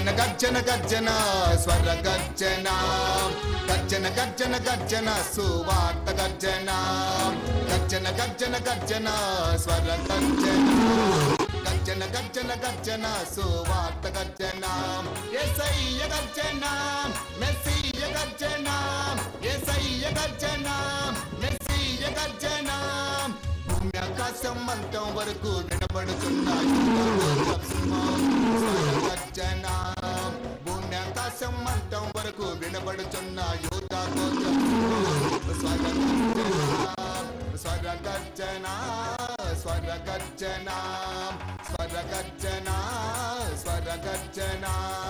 గర్జన గర్జన గర్జన స్వర గర్జన గర్జన గర్జన గర్జన సువార్త గర్జన గర్జన గర్జన గర్జన స్వర గర్జన గర్జన గర్జన గర్జన సువార్త గర్జన ఏసయ్య గర్జన మెస్సయ్య గర్జన ఏసయ్య గర్జన మెస్సయ్య గర్జన భూమి ఆకాశం అంతం వరకు వినబడుతున్నాయి స్వర గర్జన భూమి ఆకాశం అంతం వరకు వినబడుతున్న యూత స్వర గర్జన స్వర గర్జన స్వర గర్జన స్వర గర్జన స్వర గర్జన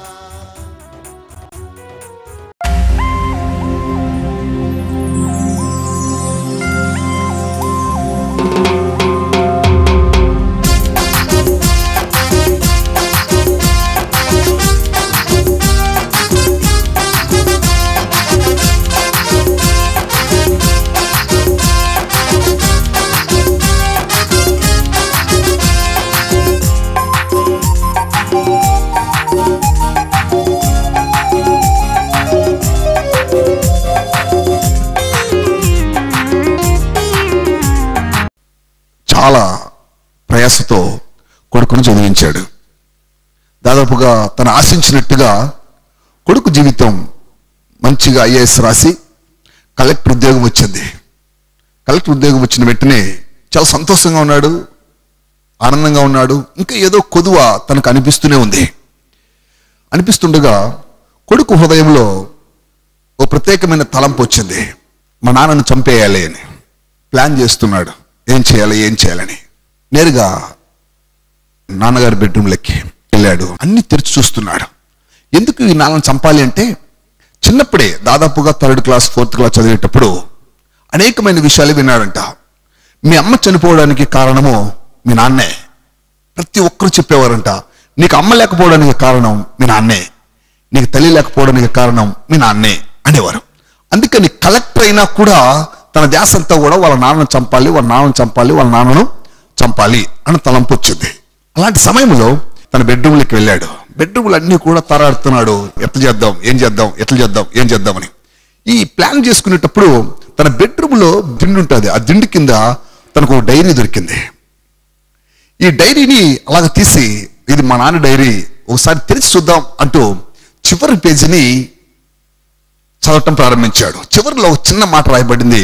చాలా ప్రయాసతో కొడుకును చదివించాడు దాదాపుగా తను ఆశించినట్టుగా కొడుకు జీవితం మంచిగా ఐఏఎస్ రాసి కలెక్టర్ ఉద్యోగం వచ్చింది కలెక్టర్ ఉద్యోగం వచ్చిన వెంటనే చాలా సంతోషంగా ఉన్నాడు ఆనందంగా ఉన్నాడు ఇంకా ఏదో కొదువ తనకు అనిపిస్తూనే ఉంది అనిపిస్తుండగా కొడుకు హృదయంలో ఓ ప్రత్యేకమైన తలంపు వచ్చింది మా నాన్నను చంపేయాలి అని ప్లాన్ చేస్తున్నాడు ఏం చేయాలి ఏం చేయాలని నేరుగా నాన్నగారి బెడ్రూమ్లకి వెళ్ళాడు అన్ని తెరిచి చూస్తున్నాడు ఎందుకు ఈ నాన్నను చంపాలి అంటే చిన్నప్పుడే దాదాపుగా థర్డ్ క్లాస్ ఫోర్త్ క్లాస్ చదివేటప్పుడు అనేకమైన విషయాలు విన్నాడంట మీ అమ్మ చనిపోవడానికి కారణము మీ నాన్నే ప్రతి ఒక్కరు చెప్పేవారంట నీకు అమ్మ లేకపోవడానికి కారణం మీ నాన్నే నీకు తల్లి లేకపోవడానికి కారణం మీ నాన్నే అనేవారు అందుకని కలెక్టర్ అయినా కూడా తన ధ్యాస అంతా కూడా వాళ్ళ నాన్నను చంపాలి వాళ్ళ నాన్నను చంపాలి వాళ్ళ నాన్నను చంపాలి అని తలంపు వచ్చింది అలాంటి సమయంలో తన బెడ్రూమ్లోకి వెళ్ళాడు బెడ్రూమ్లు అన్ని కూడా తారాడుతున్నాడు ఎట్లా చేద్దాం ఏం చేద్దాం ఎట్లా చేద్దాం ఏం చేద్దామని ఈ ప్లాన్ చేసుకునేటప్పుడు తన బెడ్రూమ్లో దిండు ఉంటుంది ఆ దిండు కింద తనకు ఒక డైరీ దొరికింది ఈ డైరీని అలాగ తీసి ఇది మా నాన్న డైరీ ఒకసారి తెరిచి చూద్దాం అంటూ చివరి పేజీని చదవటం ప్రారంభించాడు చివరిలో ఒక చిన్న మాట రాయబడింది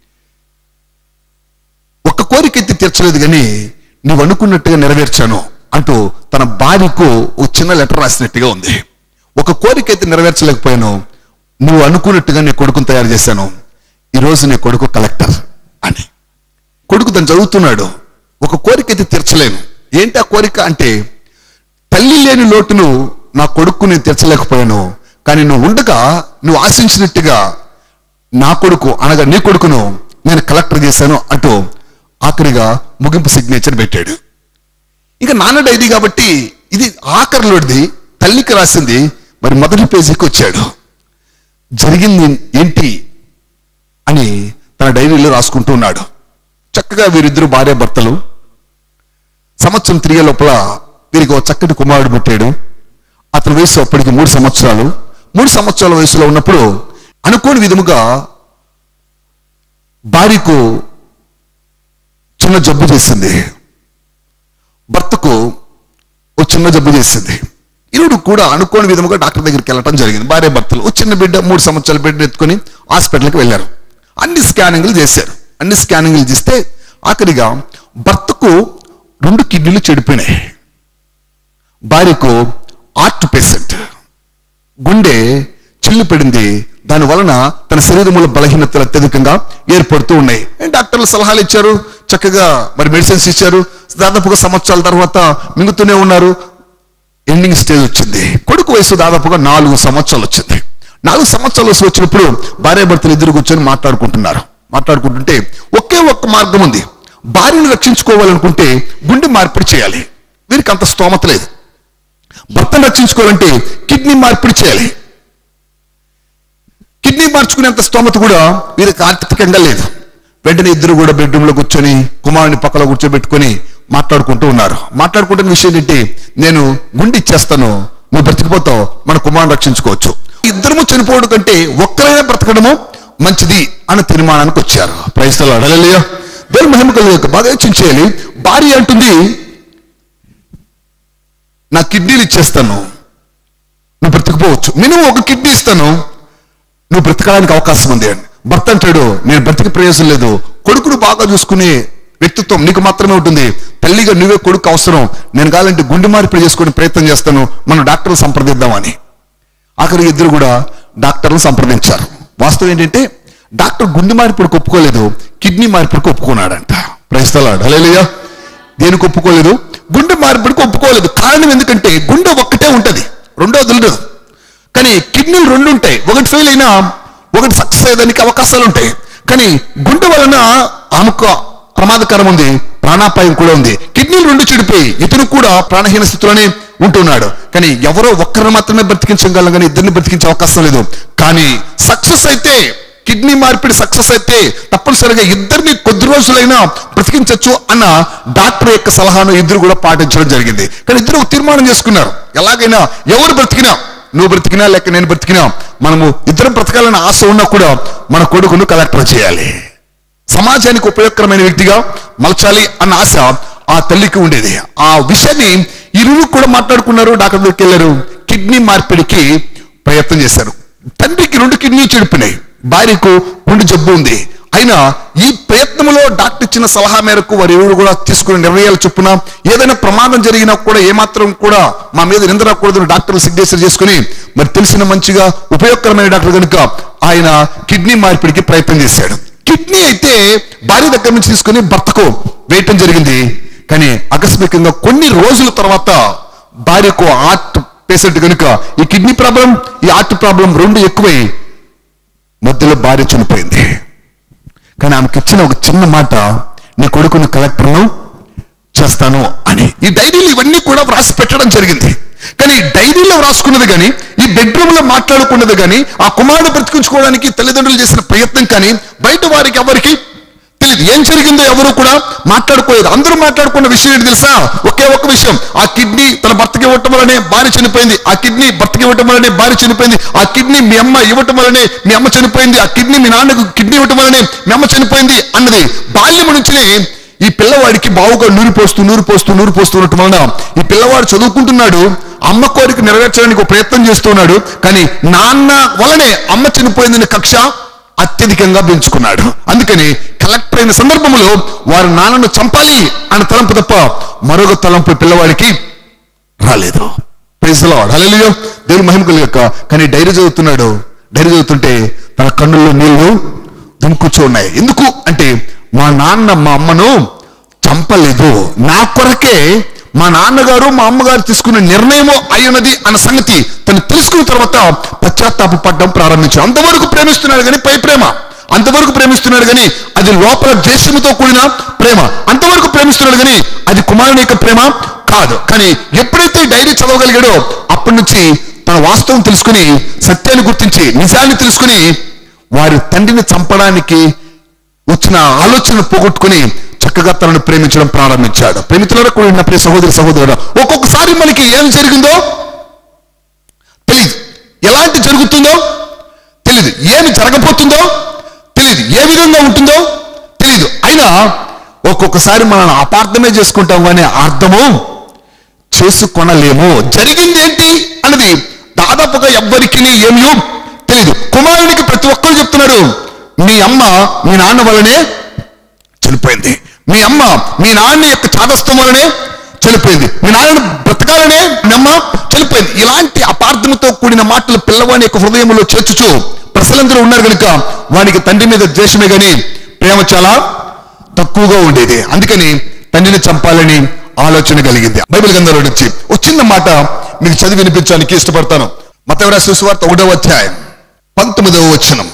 ఒక్క కోరిక ఎత్తి తీర్చలేదు కానీ నువ్వు అనుకున్నట్టుగా నెరవేర్చాను అంటూ తన భార్యకు ఒక చిన్న లెటర్ రాసినట్టుగా ఉంది ఒక కోరిక అయితే నెరవేర్చలేకపోయాను నువ్వు అనుకున్నట్టుగా నీ కొడుకుని తయారు చేశాను ఈరోజు నీ కొడుకు కలెక్టర్ అని కొడుకు తను చదువుతున్నాడు ఒక కోరిక అయితే తీర్చలేను ఏంటి ఆ కోరిక అంటే తల్లి లేని లోటును నా కొడుకు నేను తీర్చలేకపోయాను కానీ నువ్వు ఉండగా నువ్వు ఆశించినట్టుగా నా కొడుకు అనగా నీ కొడుకును నేను కలెక్టర్ చేశాను అంటూ ఆఖరిగా ముగింపు సిగ్నేచర్ పెట్టాడు ఇక నాన్న డైరీ కాబట్టి ఇది ఆఖరిలోది తల్లికి రాసింది మరి మొదటి పేజీకి వచ్చాడు జరిగింది ఏంటి అని తన డైరీలో రాసుకుంటూ ఉన్నాడు చక్కగా వీరిద్దరు భార్య భర్తలు సంవత్సరం తిరిగే లోపల వీరికి ఒక చక్కటి కుమారుడు పుట్టాడు అతని వయసు అప్పటికి మూడు సంవత్సరాలు మూడు సంవత్సరాల వయసులో ఉన్నప్పుడు అనుకోని విధముగా భార్యకు చిన్న జబ్బు చేసింది భర్తకు ఓ చిన్న జబ్బు చేసింది ఇరుడు కూడా అనుకోని విధముగా డాక్టర్ దగ్గరికి వెళ్ళటం జరిగింది భార్య భర్తలు ఓ చిన్న బిడ్డ మూడు సంవత్సరాల బిడ్డ ఎత్తుకొని హాస్పిటల్కి వెళ్ళారు అన్ని స్కానింగ్లు చేశారు అన్ని స్కానింగ్లు చేస్తే ఆఖరిగా భర్తకు రెండు కిడ్నీలు చెడిపోయినాయి భార్యకు ఆర్ట్ పేషెంట్ గుండె చిల్లు పడింది దాని వలన తన శరీరముల బలహీనతలు అత్యధికంగా ఏర్పడుతూ ఉన్నాయి డాక్టర్లు సలహాలు ఇచ్చారు చక్కగా మరి మెడిసిన్స్ ఇచ్చారు దాదాపుగా సంవత్సరాల తర్వాత మింగుతూనే ఉన్నారు ఎండింగ్ స్టేజ్ వచ్చింది కొడుకు వయసు దాదాపుగా నాలుగు సంవత్సరాలు వచ్చింది నాలుగు సంవత్సరాల వయసు వచ్చినప్పుడు భార్యాభర్తలు ఇద్దరు కూర్చొని మాట్లాడుకుంటున్నారు మాట్లాడుకుంటుంటే ఒకే ఒక్క మార్గం ఉంది భార్యను రక్షించుకోవాలనుకుంటే గుండె మార్పిడి చేయాలి వీరికి అంత స్తోమత లేదు భర్తను రక్షించుకోవాలంటే కిడ్నీ మార్పిడి చేయాలి కిడ్నీ మార్చుకునేంత స్తోమత కూడా వీరికి ఆర్థికంగా లేదు వెంటనే ఇద్దరు కూడా బెడ్రూమ్ లో కూర్చొని కుమారుని పక్కన కూర్చోబెట్టుకొని మాట్లాడుకుంటూ ఉన్నారు మాట్లాడుకుంటున్న విషయం ఏంటి నేను గుండె ఇచ్చేస్తాను నువ్వు బ్రతికిపోతావు మన కుమారుని రక్షించుకోవచ్చు ఇద్దరము చనిపోవడం కంటే ఒక్కరైనా బ్రతకడము మంచిది అన్న తీర్మానానికి వచ్చారు ప్రైస్తలు అడగలేయా దేవుని మహిమ కలిగి బాగా యోచించేయాలి భార్య అంటుంది నా కిడ్నీలు ఇచ్చేస్తాను నువ్వు బ్రతికిపోవచ్చు మినిమం ఒక కిడ్నీ ఇస్తాను నువ్వు బ్రతకడానికి అవకాశం ఉంది అని భర్త అంటాడు నేను బ్రతికి ప్రయోజనం లేదు కొడుకును బాగా చూసుకునే వ్యక్తిత్వం నీకు మాత్రమే ఉంటుంది తల్లిగా నువ్వే కొడుకు అవసరం నేను కావాలంటే గుండె మార్పిడి చేసుకునే ప్రయత్నం చేస్తాను మనం డాక్టర్లు సంప్రదిద్దామని ఆఖరి ఇద్దరు కూడా డాక్టర్లు సంప్రదించారు వాస్తవం ఏంటంటే డాక్టర్ గుండె మార్పిడికి ఒప్పుకోలేదు కిడ్నీ మార్పిడికి ఒప్పుకున్నాడంట ప్రయత్నాడు అలేలియా దేనికి ఒప్పుకోలేదు గుండె మార్పిడికి ఒప్పుకోలేదు కారణం ఎందుకంటే గుండె ఒక్కటే ఉంటది రెండో వదలదు కానీ కిడ్నీలు రెండు ఉంటాయి ఒకటి ఫెయిల్ అయినా ఒకటి సక్సెస్ అయ్యేదానికి అవకాశాలు ఉంటాయి కానీ గుండె వలన ఆమెకు ప్రమాదకరం ఉంది ప్రాణాపాయం కూడా ఉంది కిడ్నీలు రెండు చెడిపోయి ఇతను కూడా ప్రాణహీన స్థితిలోనే ఉంటున్నాడు కానీ ఎవరో ఒక్కరిని మాత్రమే బ్రతికించగలం కానీ ఇద్దరిని బ్రతికించే అవకాశం లేదు కానీ సక్సెస్ అయితే కిడ్నీ మార్పిడి సక్సెస్ అయితే తప్పనిసరిగా ఇద్దరిని కొద్ది రోజులైనా బ్రతికించవచ్చు అన్న డాక్టర్ యొక్క సలహాను ఇద్దరు కూడా పాటించడం జరిగింది కానీ ఇద్దరు ఒక తీర్మానం చేసుకున్నారు ఎలాగైనా ఎవరు బ్రతికినా నువ్వు బ్రతికినా లేక నేను బ్రతికినా మనము ఇద్దరం బ్రతకాలని ఆశ ఉన్నా కూడా మన కొడుకును కలెక్టర్ చేయాలి సమాజానికి ఉపయోగకరమైన వ్యక్తిగా మలచాలి అన్న ఆశ ఆ తల్లికి ఉండేది ఆ విషయాన్ని ఇరువురు కూడా మాట్లాడుకున్నారు డాక్టర్ దగ్గరికి వెళ్ళారు కిడ్నీ మార్పిడికి ప్రయత్నం చేశారు తండ్రికి రెండు కిడ్నీ చెడిపోయినాయి భార్యకు గుండె జబ్బు ఉంది అయినా ఈ ప్రయత్నంలో డాక్టర్ ఇచ్చిన సలహా మేరకు వారు ఎవరు కూడా తీసుకునే నిర్ణయాలు చొప్పున ఏదైనా ప్రమాదం జరిగినా కూడా ఏమాత్రం కూడా మా మీద నింద రాకూడదని డాక్టర్లు సిగ్నేచర్ చేసుకుని మరి తెలిసిన మంచిగా ఉపయోగకరమైన డాక్టర్ కనుక ఆయన కిడ్నీ మార్పిడికి ప్రయత్నం చేశాడు కిడ్నీ అయితే భార్య దగ్గర నుంచి తీసుకుని భర్తకు వేయటం జరిగింది కానీ ఆకస్మికంగా కొన్ని రోజుల తర్వాత భార్యకు హార్ట్ పేషెంట్ కనుక ఈ కిడ్నీ ప్రాబ్లం ఈ హార్ట్ ప్రాబ్లం రెండు ఎక్కువై మధ్యలో భార్య చనిపోయింది కానీ ఆమెకి ఇచ్చిన ఒక చిన్న మాట నీ కొడుకుని కలెక్టర్ను చేస్తాను అని ఈ డైరీలు ఇవన్నీ కూడా వ్రాసి పెట్టడం జరిగింది కానీ ఈ డైరీలో వ్రాసుకున్నది కానీ ఈ బెడ్రూమ్ లో మాట్లాడుకున్నది కానీ ఆ కుమారుడు బ్రతికించుకోవడానికి తల్లిదండ్రులు చేసిన ప్రయత్నం కానీ బయట వారికి ఎవరికి తెలియదు ఏం జరిగిందో ఎవరు కూడా మాట్లాడుకోలేదు అందరూ మాట్లాడుకున్న విషయం ఏంటి తెలుసా ఒకే ఒక్క విషయం ఆ కిడ్నీ తన భర్తకి ఇవ్వటం వల్లనే భార్య చనిపోయింది ఆ కిడ్నీ భర్తకి ఇవ్వటం వల్లనే భార్య చనిపోయింది ఆ కిడ్నీ మీ అమ్మ ఇవ్వటం వల్లనే మీ అమ్మ చనిపోయింది ఆ కిడ్నీ మీ నాన్నకు కిడ్నీ ఇవ్వటం వల్లనే మీ అమ్మ చనిపోయింది అన్నది బాల్యం నుంచినే ఈ పిల్లవాడికి బావుగా నూరు పోస్తూ నూరు పోస్తూ నూరు పోస్తూ ఉండటం వలన ఈ పిల్లవాడు చదువుకుంటున్నాడు అమ్మ కోరిక నెరవేర్చడానికి ఒక ప్రయత్నం చేస్తున్నాడు కానీ నాన్న వలనే అమ్మ చనిపోయిందని కక్ష అత్యధికంగా పెంచుకున్నాడు అందుకని కలెక్టర్ అయిన సందర్భంలో వారి నాన్నను చంపాలి అన్న తలంపు తప్ప మరొక తలంపు పిల్లవాడికి రాలేదు హల్లెలూయా దేవుని మహిమ యొక్క కానీ డైరీ చదువుతున్నాడు డైరీ చదువుతుంటే తన కన్నుల్లో నీళ్లు దుమ్ముకూర్చో ఉన్నాయి ఎందుకు అంటే మా నాన్న మా అమ్మను చంపలేదు నా కొరకే మా నాన్నగారు మా అమ్మగారు తీసుకున్న నిర్ణయము అయ్యున్నది అన్న సంగతి తను తెలుసుకున్న తర్వాత పశ్చాత్తాప పడడం ప్రారంభించాడు అంతవరకు ప్రేమిస్తున్నాడు కానీ పై ప్రేమ అంతవరకు ప్రేమిస్తున్నాడు కానీ అది లోపల ద్వేషముతో కూడిన ప్రేమ అంతవరకు ప్రేమిస్తున్నాడు కానీ అది కుమారుని యొక్క ప్రేమ కాదు కానీ ఎప్పుడైతే ఈ డైరీ చదవగలిగాడో అప్పటి నుంచి తన వాస్తవం తెలుసుకుని సత్యాన్ని గుర్తించి నిజాన్ని తెలుసుకుని వారి తండ్రిని చంపడానికి వచ్చిన ఆలోచన పోగొట్టుకుని చక్కగా తనను ప్రేమించడం ప్రారంభించాడు ప్రేమితులలో కూడిన ప్రియ సహోదరి సహోదరుడు ఒక్కొక్కసారి మనకి ఏం జరిగిందో తెలియదు ఎలాంటి జరుగుతుందో తెలియదు ఏమి జరగబోతుందో తెలియదు ఏ విధంగా ఉంటుందో తెలియదు అయినా ఒక్కొక్కసారి మనం అపార్థమే చేసుకుంటాం కానీ అర్థము చేసుకొనలేము జరిగింది ఏంటి అన్నది దాదాపుగా ఎవ్వరికి ఏమీ తెలియదు కుమారునికి ప్రతి ఒక్కరు చెప్తున్నాడు మీ అమ్మ మీ నాన్న వల్లనే చనిపోయింది మీ అమ్మ మీ నాన్న యొక్క చాదస్తం వలనే చనిపోయింది మీ నాన్న బ్రతకాలనే మీ అమ్మ చనిపోయింది ఇలాంటి అపార్థంతో కూడిన మాటలు పిల్లవాని యొక్క హృదయంలో చేర్చుచు ప్రజలందరూ ఉన్నారు కనుక వానికి తండ్రి మీద ద్వేషమే గాని ప్రేమ చాలా తక్కువగా ఉండేది అందుకని తండ్రిని చంపాలని ఆలోచన కలిగింది బైబిల్ గ్రంథంలో నుంచి ఒక చిన్న మాట మీకు చదివి వినిపించడానికి ఇష్టపడతాను మతవరాశి సువార్త ఒకటవ అధ్యాయం పంతొమ్మిదవ వచనం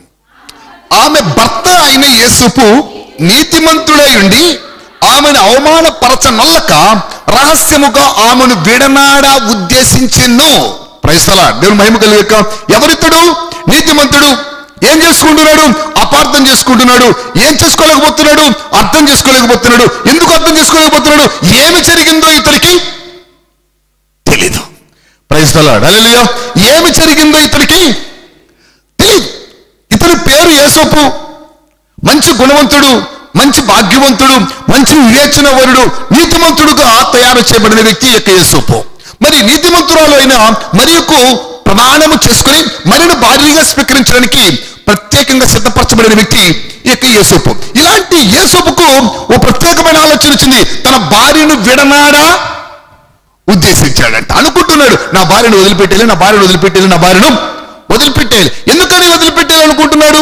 ఆమె భర్త అయిన యేసుపు నీతిమంతుడై ఉండి ఆమెను అవమానపరచనొల్లక రహస్యముగా ఆమెను విడనాడ ఉద్దేశించిను ప్రైస్తల దేవుని మహిమ కలిగక ఎవరితడు నీతిమంతుడు ఏం చేసుకుంటున్నాడు అపార్థం చేసుకుంటున్నాడు ఏం చేసుకోలేకపోతున్నాడు అర్థం చేసుకోలేకపోతున్నాడు ఎందుకు అర్థం చేసుకోలేకపోతున్నాడు ఏమి జరిగిందో ఇతనికి తెలీదు ప్రైస్తలాడు అలెలుయా ఏమి జరిగిందో ఇతనికి తెలియదు ఇతని పేరు యేసోపు మంచి గుణవంతుడు మంచి భాగ్యవంతుడు మంచి వివేచనవరుడు నీతిమంతుడుగా తయారు చేయబడిన వ్యక్తి యొక్క యేసోపు మరి నీతిమంతురాలు అయిన మరియకు ప్రమాణము చేసుకుని మరిని భార్యగా స్వీకరించడానికి ప్రత్యేకంగా సిద్ధపరచబడిన వ్యక్తి ఈ యొక్క యేసోపు ఇలాంటి యేసోపుకు ఓ ప్రత్యేకమైన ఆలోచన వచ్చింది తన భార్యను విడనాడా ఉద్దేశించాడంట అనుకుంటున్నాడు నా భార్యను వదిలిపెట్టేయాలి నా భార్యను వదిలిపెట్టేయాలి నా భార్యను వదిలిపెట్టేయాలి ఎందుకని వదిలిపెట్టేయాలి అనుకుంటున్నాడు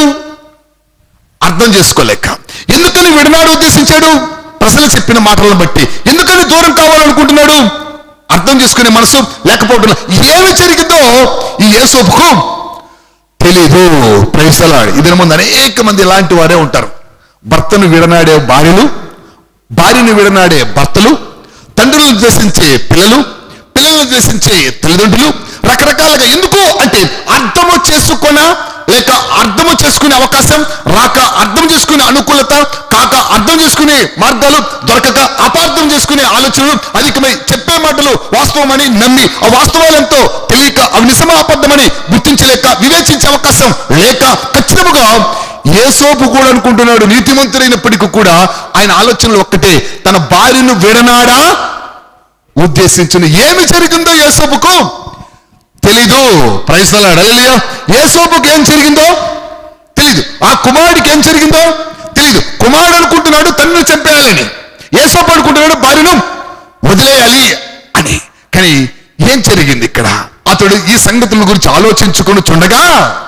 అర్థం చేసుకోలేక ఎందుకని విడనాడు ఉద్దేశించాడు ప్రజలు చెప్పిన మాటలను బట్టి ఎందుకని దూరం కావాలనుకుంటున్నాడు అర్థం చేసుకునే మనసు లేకపోవడం ఏమి జరిగిందో ఈ యేసోపుకు తెలీదు ప్రైసలాడు ఇదిన ముందు అనేక మంది ఇలాంటి వారే ఉంటారు భర్తను విడనాడే భార్యలు భార్యను విడనాడే భర్తలు తండ్రులను ద్వేషించే పిల్లలు పిల్లలను ద్వేషించే తల్లిదండ్రులు రకరకాలుగా ఎందుకు అంటే అర్థము చేసుకొన లేక అర్థము చేసుకునే అవకాశం రాక అర్థం చేసుకునే అనుకూలత కాక అర్థం చేసుకునే మార్గాలు దొరకక అపార్థం చేసుకునే ఆలోచనలు అధికమై చెప్పే మాటలు వాస్తవమని నమ్మి ఆ వాస్తవాలెంతో తెలియక అవి నిజమా అబద్ధమని గుర్తించలేక వివేచించే అవకాశం లేక ఖచ్చితముగా ఏ సోపు కూడా అనుకుంటున్నాడు నీతిమంతుడైనప్పటికీ కూడా ఆయన ఆలోచనలు ఒక్కటే తన భార్యను విడనాడా ఉద్దేశించిన ఏమి జరిగిందో యేసోపుకు తెలీదు ప్రైస్తలాడు అలలియా యేసోపుకు ఏం జరిగిందో తెలీదు ఆ కుమారుడికి ఏం జరిగిందో తెలీదు కుమారుడు అనుకుంటున్నాడు తండ్రిని చంపేయాలని యేసోపు అనుకుంటున్నాడు భార్యను వదిలేయాలి అని కానీ ఏం జరిగింది ఇక్కడ అతడు ఈ సంగతుల గురించి ఆలోచించుకుని చుండగా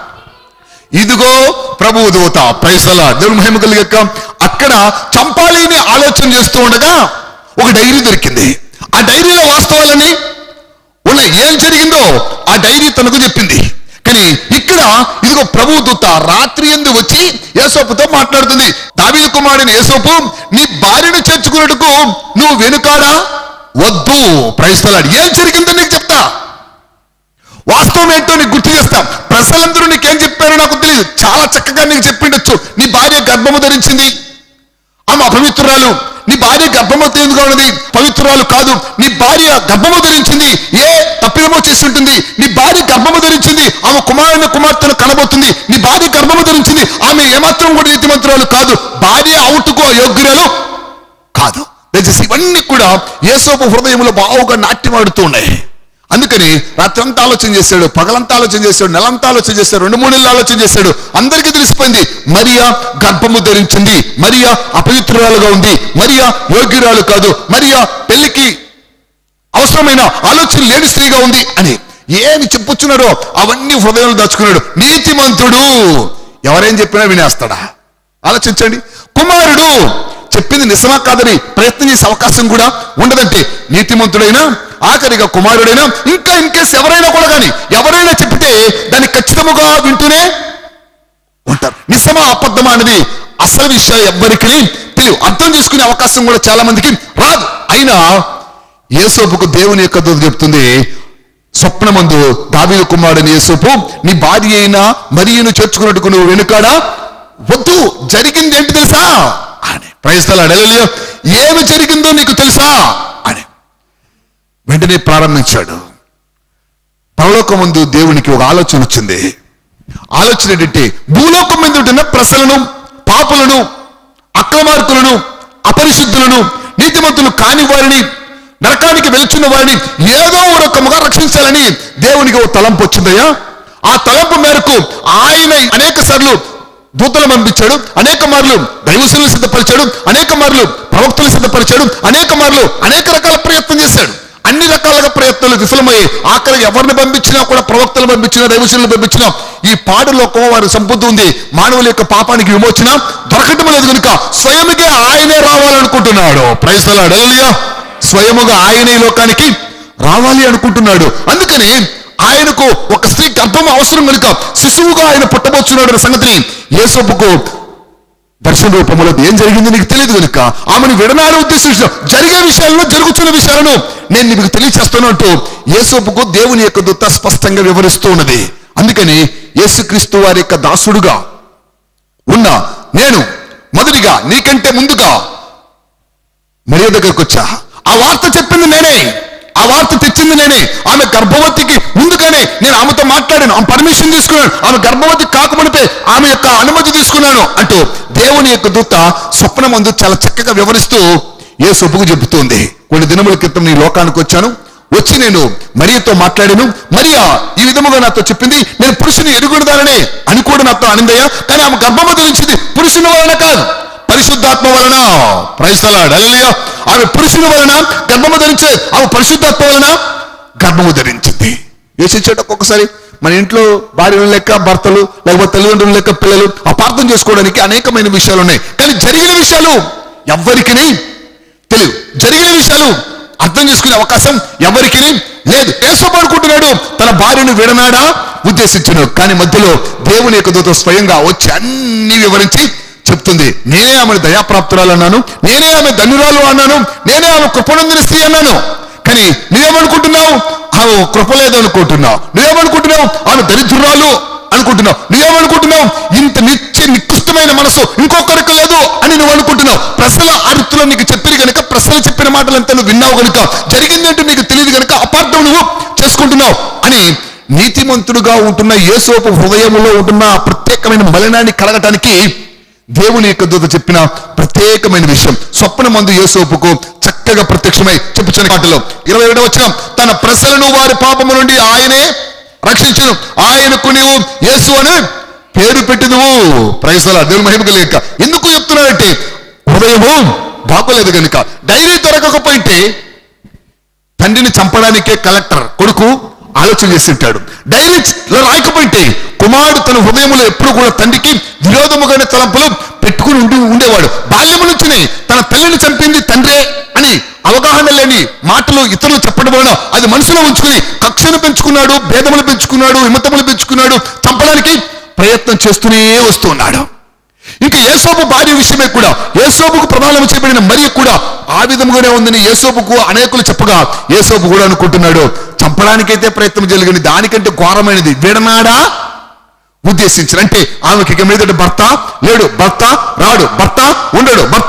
ఇదిగో ప్రభు దూత ప్రైసలా దేవుని మహిమ కలిగాక అక్కడ చంపాలి అని ఆలోచన చేస్తూ ఉండగా ఒక డైరీ దొరికింది ఆ డైరీలో వాస్తవాలని ఉన్నాయి ఏం జరిగిందో ఆ డైరీ తనకు చెప్పింది కానీ ఇక్కడ ఇదిగో ప్రభు దూత రాత్రి ఎందు వచ్చి యేసోపుతో మాట్లాడుతుంది దావీదు కుమారుని యేసోపు నీ భార్యను చేర్చుకున్నట్టుకు నువ్వు వెనుకాడా వద్దు ప్రైస్తలాడు ఏం జరిగిందో నీకు చెప్తా వాస్తవం ఏంటో నీకు గుర్తు చేస్తా ప్రజలందరూ నీకేం చెప్పారో నాకు తెలియదు చాలా చక్కగా నీకు చెప్పిండొచ్చు నీ భార్య గర్భము ధరించింది ఆమె అపవిత్రురాలు నీ భార్య గర్భము ఎందుగా ఉన్నది పవిత్రురాలు కాదు నీ భార్య గర్భము ధరించింది ఏ తప్పిదమో చేసి ఉంటుంది నీ భార్య గర్భము ధరించింది ఆమె కుమారుని కుమార్తెను కనబోతుంది నీ భార్య గర్భము ధరించింది ఆమె ఏమాత్రం కూడా నీతిమంతురాలు కాదు భార్య అవుటుకు అయోగ్యురాలు కాదు దయచేసి ఇవన్నీ కూడా యేసోపు హృదయంలో బావుగా నాట్యమాడుతూ ఉన్నాయి అందుకని రాత్రంతా ఆలోచన చేశాడు పగలంతా ఆలోచన చేశాడు నెలంతా ఆలోచన చేశాడు రెండు మూడు నెలలు ఆలోచన చేశాడు అందరికీ తెలిసిపోయింది మరియా గర్భము ధరించింది మరియా అపవిత్రురాలుగా ఉంది మరియా యోగ్యురాలు కాదు మరియా పెళ్లికి అవసరమైన ఆలోచన లేని స్త్రీగా ఉంది అని ఏమి చెప్పుచున్నాడో అవన్నీ హృదయంలో దాచుకున్నాడు నీతిమంతుడు ఎవరేం చెప్పినా వినేస్తాడా ఆలోచించండి కుమారుడు చెప్పింది నిజమా కాదని ప్రయత్నం చేసే అవకాశం కూడా ఉండదంటే నీతిమంతుడైనా ఆఖరిగా కుమారుడైనా ఇంకా ఇన్ కేసు ఎవరైనా కూడా కానీ ఎవరైనా చెప్తే దాన్ని ఖచ్చితముగా వింటూనే ఉంటారు నిజమా అబద్ధమా అనేది అసలు విషయం ఎవ్వరికి తెలియదు అర్థం చేసుకునే అవకాశం కూడా చాలా మందికి రాదు అయినా యేసోపుకు దేవుని యొక్క దూత చెప్తుంది స్వప్నమందు దావీదు కుమారుని యేసోపు నీ భార్య అయినా మరియును చేర్చుకున్నట్టుకు నువ్వు వెనుకాడా వద్దు జరిగింది ఏంటి తెలుసా అని ప్రయత్నాలు ఏమి జరిగిందో నీకు తెలుసా అని వెంటనే ప్రారంభించాడు పరలోకం ముందు దేవునికి ఒక ఆలోచన వచ్చింది ఆలోచన ఏంటంటే భూలోకం మీద ఉంటున్న ప్రజలను పాపులను అక్రమార్కులను అపరిశుద్ధులను నీతిమంతులు కాని వారిని నరకానికి వెళ్తున్న వారిని ఏదో ఒక రకముగా రక్షించాలని దేవునికి ఓ తలంపు వచ్చిందయ్యా ఆ తలంపు మేరకు ఆయన అనేక సార్లు దూతలు పంపించాడు అనేక మార్లు దైవశులు సిద్ధపరిచాడు అనేక మార్లు ప్రవక్తలు సిద్ధపరిచాడు అనేక మార్లు అనేక రకాల ప్రయత్నం చేశాడు అన్ని రకాలుగా ప్రయత్నాలు విఫలమయ్యాయి ఆఖరికి ఎవరిని పంపించినా కూడా ప్రవక్తలు పంపించినా దైవశులను పంపించినా ఈ పాడులోకం వారి సంపత్తి ఉంది మానవుల యొక్క పాపానికి విమోచన దొరకటం లేదు కనుక స్వయముగా ఆయనే రావాలనుకుంటున్నాడు ప్రైస్తలాడు స్వయముగా ఆయన ఈ లోకానికి రావాలి అనుకుంటున్నాడు అందుకని ఆయనకు ఒక స్త్రీ గర్భం అవసరం కనుక శిశువుగా ఆయన పుట్టబోచున్నాడు అనే సంగతిని యేసోపుకు దర్శన రూపంలో ఏం జరిగింది నీకు తెలియదు కనుక ఆమెను విడనాడే ఉద్దేశించిన జరిగే విషయాలను జరుగుతున్న విషయాలను నేను నీకు తెలియచేస్తాను అంటూ యేసోపుకు దేవుని యొక్క దూత స్పష్టంగా వివరిస్తూ ఉన్నది అందుకని యేసుక్రీస్తు వారి యొక్క దాసుడుగా ఉన్న నేను మొదటిగా నీకంటే ముందుగా మరియ దగ్గరకు వచ్చా ఆ వార్త చెప్పింది నేనే ఆ వార్త తెచ్చింది నేనే ఆమె గర్భవతికి ముందుగానే నేను ఆమెతో మాట్లాడాను ఆమె పర్మిషన్ తీసుకున్నాను ఆమె గర్భవతి కాకమునిపే ఆమె యొక్క అనుమతి తీసుకున్నాను అంటూ దేవుని యొక్క దూత స్వప్నమందు చాలా చక్కగా వివరిస్తూ ఏ సొప్పుకు చెబుతోంది కొన్ని దినముల క్రితం నీ లోకానికి వచ్చాను వచ్చి నేను మరియతో మాట్లాడాను మరియా ఈ విధముగా నాతో చెప్పింది నేను పురుషుని ఎరుగుడదాననే అని కూడా నాతో అనిందయ్యా కానీ ఆమె గర్భము ధరించింది పురుషుని వలన కాదు పరిశుద్ధాత్మ వలన ప్రైస్తలాడు అలలియా ఆమె పురుషుని వలన గర్భము ధరించే ఆమె పరిశుద్ధాత్మ వలన గర్భము ధరించింది యోచించాడు ఒక్కొక్కసారి మన ఇంట్లో భార్యలు లెక్క భర్తలు లేకపోతే తల్లిదండ్రులు లెక్క పిల్లలు అపార్థం చేసుకోవడానికి అనేకమైన విషయాలు ఉన్నాయి కానీ జరిగిన విషయాలు ఎవ్వరికి తెలియదు జరిగిన విషయాలు అర్థం చేసుకునే అవకాశం ఎవరికి లేదు ఏసోపు అనుకుంటున్నాడు తన భార్యను విడనాడా ఉద్దేశించను కానీ మధ్యలో దేవుని యొక్క దూత స్వయంగా వచ్చి అన్ని వివరించి చెప్తుంది నేనే ఆమె దయాప్రాప్తురాలు అన్నాను నేనే ఆమె ధన్యురాలు అన్నాను నేనే ఆమె కృపణందిన స్త్రీ అన్నాను కానీ నువ్వేమనుకుంటున్నావు ఆమె కృప లేదు అనుకుంటున్నావు నువ్వేమనుకుంటున్నావు ఆమె దరిద్రురాలు అనుకుంటున్నావు నువ్వేమనుకుంటున్నావు ఇంత నిత్య నికృష్టమైన మనసు ఇంకొకరికి లేదు అని నువ్వు అనుకుంటున్నావు ప్రజల అరుతులో నీకు చెప్పిన గనుక ప్రజలు చెప్పిన మాటలంతా నువ్వు విన్నావు గనుక జరిగిందంటే నీకు తెలియదు గనుక అపార్థం నువ్వు చేసుకుంటున్నావు అని నీతిమంతుడుగా ఉంటున్న యేసోపు హృదయములో ఉంటున్న ఆ ప్రత్యేకమైన మలినాన్ని కలగటానికి దేవుని యొక్క దూత చెప్పిన ప్రత్యేకమైన విషయం స్వప్న మందు యేసోపుకు చక్కగా ప్రత్యక్షమై చెప్పుచున్న మాటలో ఇరవై ఏడవ వచ్చిన తన ప్రజలను వారి పాపము నుండి ఆయనే రక్షించను ఆయనకు నీవు యేసు అని పేరు పెట్టినవు ప్రైసల దేవుని మహిమ కలిగక ఎందుకు చెప్తున్నాడంటే హృదయము బాగోలేదు కనుక డైరీ దొరకకపోయింటే తండ్రిని చంపడానికే కలెక్టర్ కొడుకు ఆలోచన చేస్తుంటాడు డైరీలో రాయకపోయింటే కుమారుడు తన హృదయంలో ఎప్పుడు కూడా తండ్రికి విరోధముగానే తలంపులు పెట్టుకుని ఉండి ఉండేవాడు బాల్యము నుంచినే తన తల్లిని చంపింది తండ్రే అని అవగాహన లేని మాటలు ఇతరులు చెప్పడం వలన అది మనసులో ఉంచుకుని కక్షను పెంచుకున్నాడు భేదములు పెంచుకున్నాడు విమతములు పెంచుకున్నాడు చంపడానికి ప్రయత్నం చేస్తూనే వస్తున్నాడు ఇంకా ఏసోపు భార్య విషయమే కూడా ఏసోపుకు ప్రమాణం చేయబడిన మరి కూడా ఆ విధముగానే ఉందని ఏసోపుకు అనేకులు చెప్పగా ఏసోపు కూడా అనుకుంటున్నాడు చంపడానికైతే ప్రయత్నం జరిగింది దానికంటే ఘోరమైనది విడనాడా ఉద్దేశించిన అంటే ఆమెకి ఇక మీదట భర్త లేడు భర్త రాడు భర్త ఉండడు భర్త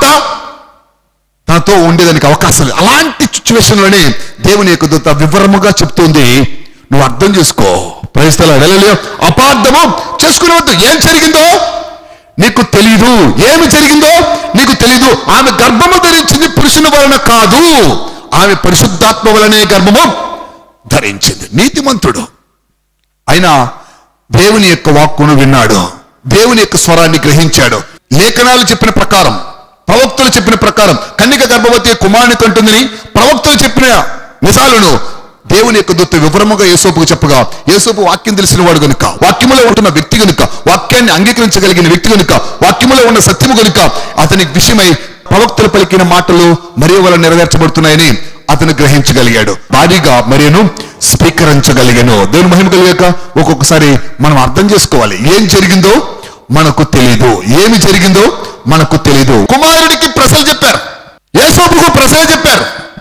తనతో ఉండేదానికి అవకాశం లేదు అలాంటి సిచ్యువేషన్ లోనే దేవుని యొక్క దూత వివరముగా చెప్తుంది నువ్వు అర్థం చేసుకో ప్రయత్నాలు అడగలే అపార్థము చేసుకునేవద్దు ఏం జరిగిందో నీకు తెలీదు ఏమి జరిగిందో నీకు తెలీదు ఆమె గర్భము ధరించింది పురుషుని వలన కాదు ఆమె పరిశుద్ధాత్మ వలనే గర్భము ధరించింది నీతిమంతుడు అయినా దేవుని యొక్క వాక్కును విన్నాడు దేవుని యొక్క స్వరాన్ని గ్రహించాడు లేఖనాలు చెప్పిన ప్రకారం ప్రవక్తలు చెప్పిన ప్రకారం కన్నిక గర్భవతి కుమారుని కంటుందని ప్రవక్తలు చెప్పిన నిజాలను దేవుని యొక్క దొత్తు వివరముగా యేసోపుకు చెప్పగా యేసోపు వాక్యం తెలిసిన వాడు గనుక వాక్యములో ఉంటున్న వ్యక్తి గనుక వాక్యాన్ని అంగీకరించగలిగిన వ్యక్తి గనుక వాక్యములో ఉన్న సత్యము గనుక అతని విషయమై ప్రవక్తలు పలికిన మాటలు మరియు వల్ల నెరవేర్చబడుతున్నాయని అతను గ్రహించగలిగాడు భారీగా మరేను స్వీకరించగలిగాను దేవుని మహిమ కలిగాక ఒక్కొక్కసారి మనం అర్థం చేసుకోవాలి ఏం జరిగిందో మనకు తెలియదు ఏమి జరిగిందో మనకు తెలియదు కుమారుడికి ప్రజలు చెప్పారు యేసోపుకు ప్రజలు చెప్పారు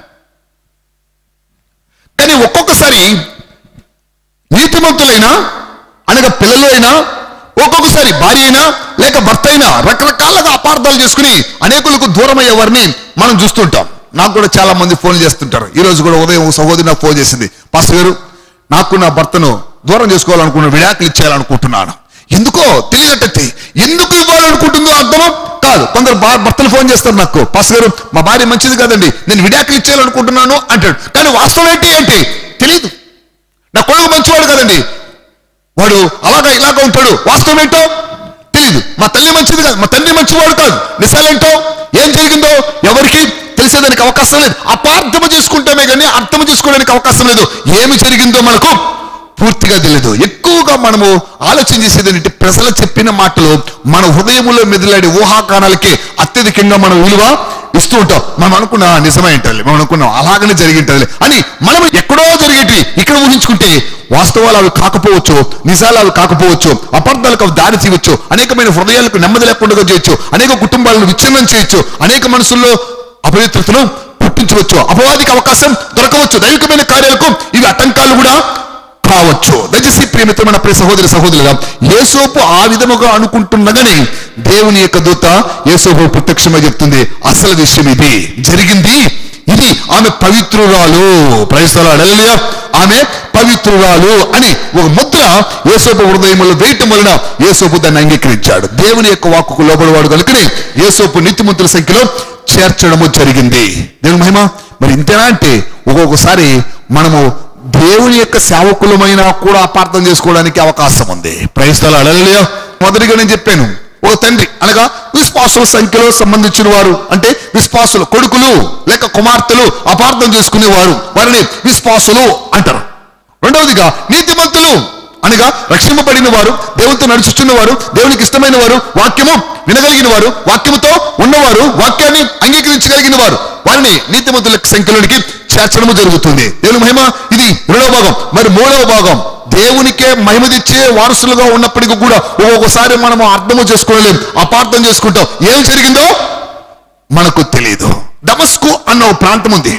కానీ ఒక్కొక్కసారి నీతిమంతులైనా అనగా పిల్లలు అయినా ఒక్కొక్కసారి భార్య అయినా లేక భర్త అయినా రకరకాలుగా అపార్థాలు చేసుకుని అనేకులకు దూరం అయ్యే వారిని మనం చూస్తుంటాం నాకు కూడా చాలా మంది ఫోన్ చేస్తుంటారు ఈ రోజు కూడా ఉదయం ఓ సహోదరి నాకు ఫోన్ చేసింది పాస్టర్ గారు నాకు నా భర్తను దూరం చేసుకోవాలనుకున్న విడాకులు ఇచ్చేయాలనుకుంటున్నాను ఎందుకో తెలియదట్టయితే ఎందుకు ఇవ్వాలనుకుంటుందో అర్థమో కాదు కొందరు భా- భర్తలు ఫోన్ చేస్తారు నాకు పాస్టర్ గారు మా భార్య మంచిది కాదండి నేను విడాకులు ఇచ్చేయాలనుకుంటున్నాను అంటాడు కానీ వాస్తవం ఏంటి అంటే తెలియదు నా కొడుకు మంచివాడు కదండి వాడు అలాగా ఇలాగా ఉంటాడు వాస్తవం ఏంటో తెలియదు మా తల్లి మంచిది కాదు మా తండ్రి మంచివాడు కాదు నిజాలేంటో ఏం జరిగిందో ఎవరికి తెలిసేదానికి అవకాశం లేదు అపార్థము చేసుకుంటామే కానీ అర్థము చేసుకోవడానికి అవకాశం లేదు ఏమి జరిగిందో మనకు పూర్తిగా తెలియదు ఎక్కువగా మనము ఆలోచన చేసేది ఏంటంటే ప్రజలు చెప్పిన మాటలు మన హృదయములో మెదిలాడే ఊహాకానాలకి అత్యధికంగా మనం విలువ ఇస్తూ ఉంటాం మనం అనుకున్నా నిజమే ఉంటుంది మనం అనుకున్నాం అలాగనే జరిగి ఉంటుంది అని మనం ఎక్కడో జరిగేటి ఇక్కడ ఊహించుకుంటే వాస్తవాలు అవి కాకపోవచ్చు నిజాలు అవి కాకపోవచ్చు అపార్థాలకు అవి దారి తీయవచ్చు అనేకమైన హృదయాలకు నెమ్మది లేకుండా చేయొచ్చు అనేక కుటుంబాలను విచ్ఛిన్నం చేయొచ్చు అనేక మనసుల్లో అపవిత్రతను పుట్టించవచ్చు అపవాదికి అవకాశం దొరకవచ్చు దైవికమైన కార్యాలకు ఇవి ఆటంకాలు కూడా కావచ్చు దయచేసి ప్రేమితమైన ప్రియ సహోదరి సహోదరులుగా యేసోపు ఆ విధముగా అనుకుంటున్నగానే దేవుని యొక్క దూత యేసోపు ప్రత్యక్షమై చెప్తుంది అసలు విషయం ఇది జరిగింది ఇది ఆమె పవిత్రురాలు ప్రయత్నాలు ఆమె పవిత్రురాలు అని ఒక ముద్ర యేసోపు హృదయంలో వేయటం వలన యేసోపు దాన్ని అంగీకరించాడు దేవుని యొక్క వాక్కుకు లోబడవాడు కనుకనే యేసోపు నీతిమంతుల సంఖ్యలో చేర్చడము జరిగింది దేవుని మహిమ మరి ఇంతేనా అంటే ఒక్కొక్కసారి మనము దేవుని యొక్క సేవకులమైన కూడా అపార్థం చేసుకోవడానికి అవకాశం ఉంది ప్రయత్నాలు అడగలేయో మొదటిగా నేను చెప్పాను ఓ తండ్రి అనగా విశ్వాసుల సంఖ్యలో సంబంధించిన వారు అంటే విశ్వాసుల కొడుకులు లేక కుమార్తెలు అపార్థం చేసుకునేవారు వారిని విశ్వాసులు అంటారు రెండవదిగా నీతిమంతులు అనగా రక్షింపబడిన వారు దేవునితో నడుచుచున్న వారు దేవునికి ఇష్టమైన వారు వాక్యము వినగలిగిన వారు వాక్యముతో ఉన్నవారు వాక్యాన్ని అంగీకరించగలిగిన వారు వారిని నీతిమంతుల సంఖ్యలోనికి చేర్చడము జరుగుతుంది దేవుని మహిమ ఇది రెండవ భాగం మరి మూడవ భాగం దేవునికే మహిమ తెచ్చే వారసులుగా ఉన్నప్పటికీ కూడా ఒక్కొక్కసారి మనము అర్థము చేసుకోలేం అపార్థం చేసుకుంటాం ఏం జరిగిందో మనకు తెలియదు దమస్కు అన్న ఒక ప్రాంతం ఉంది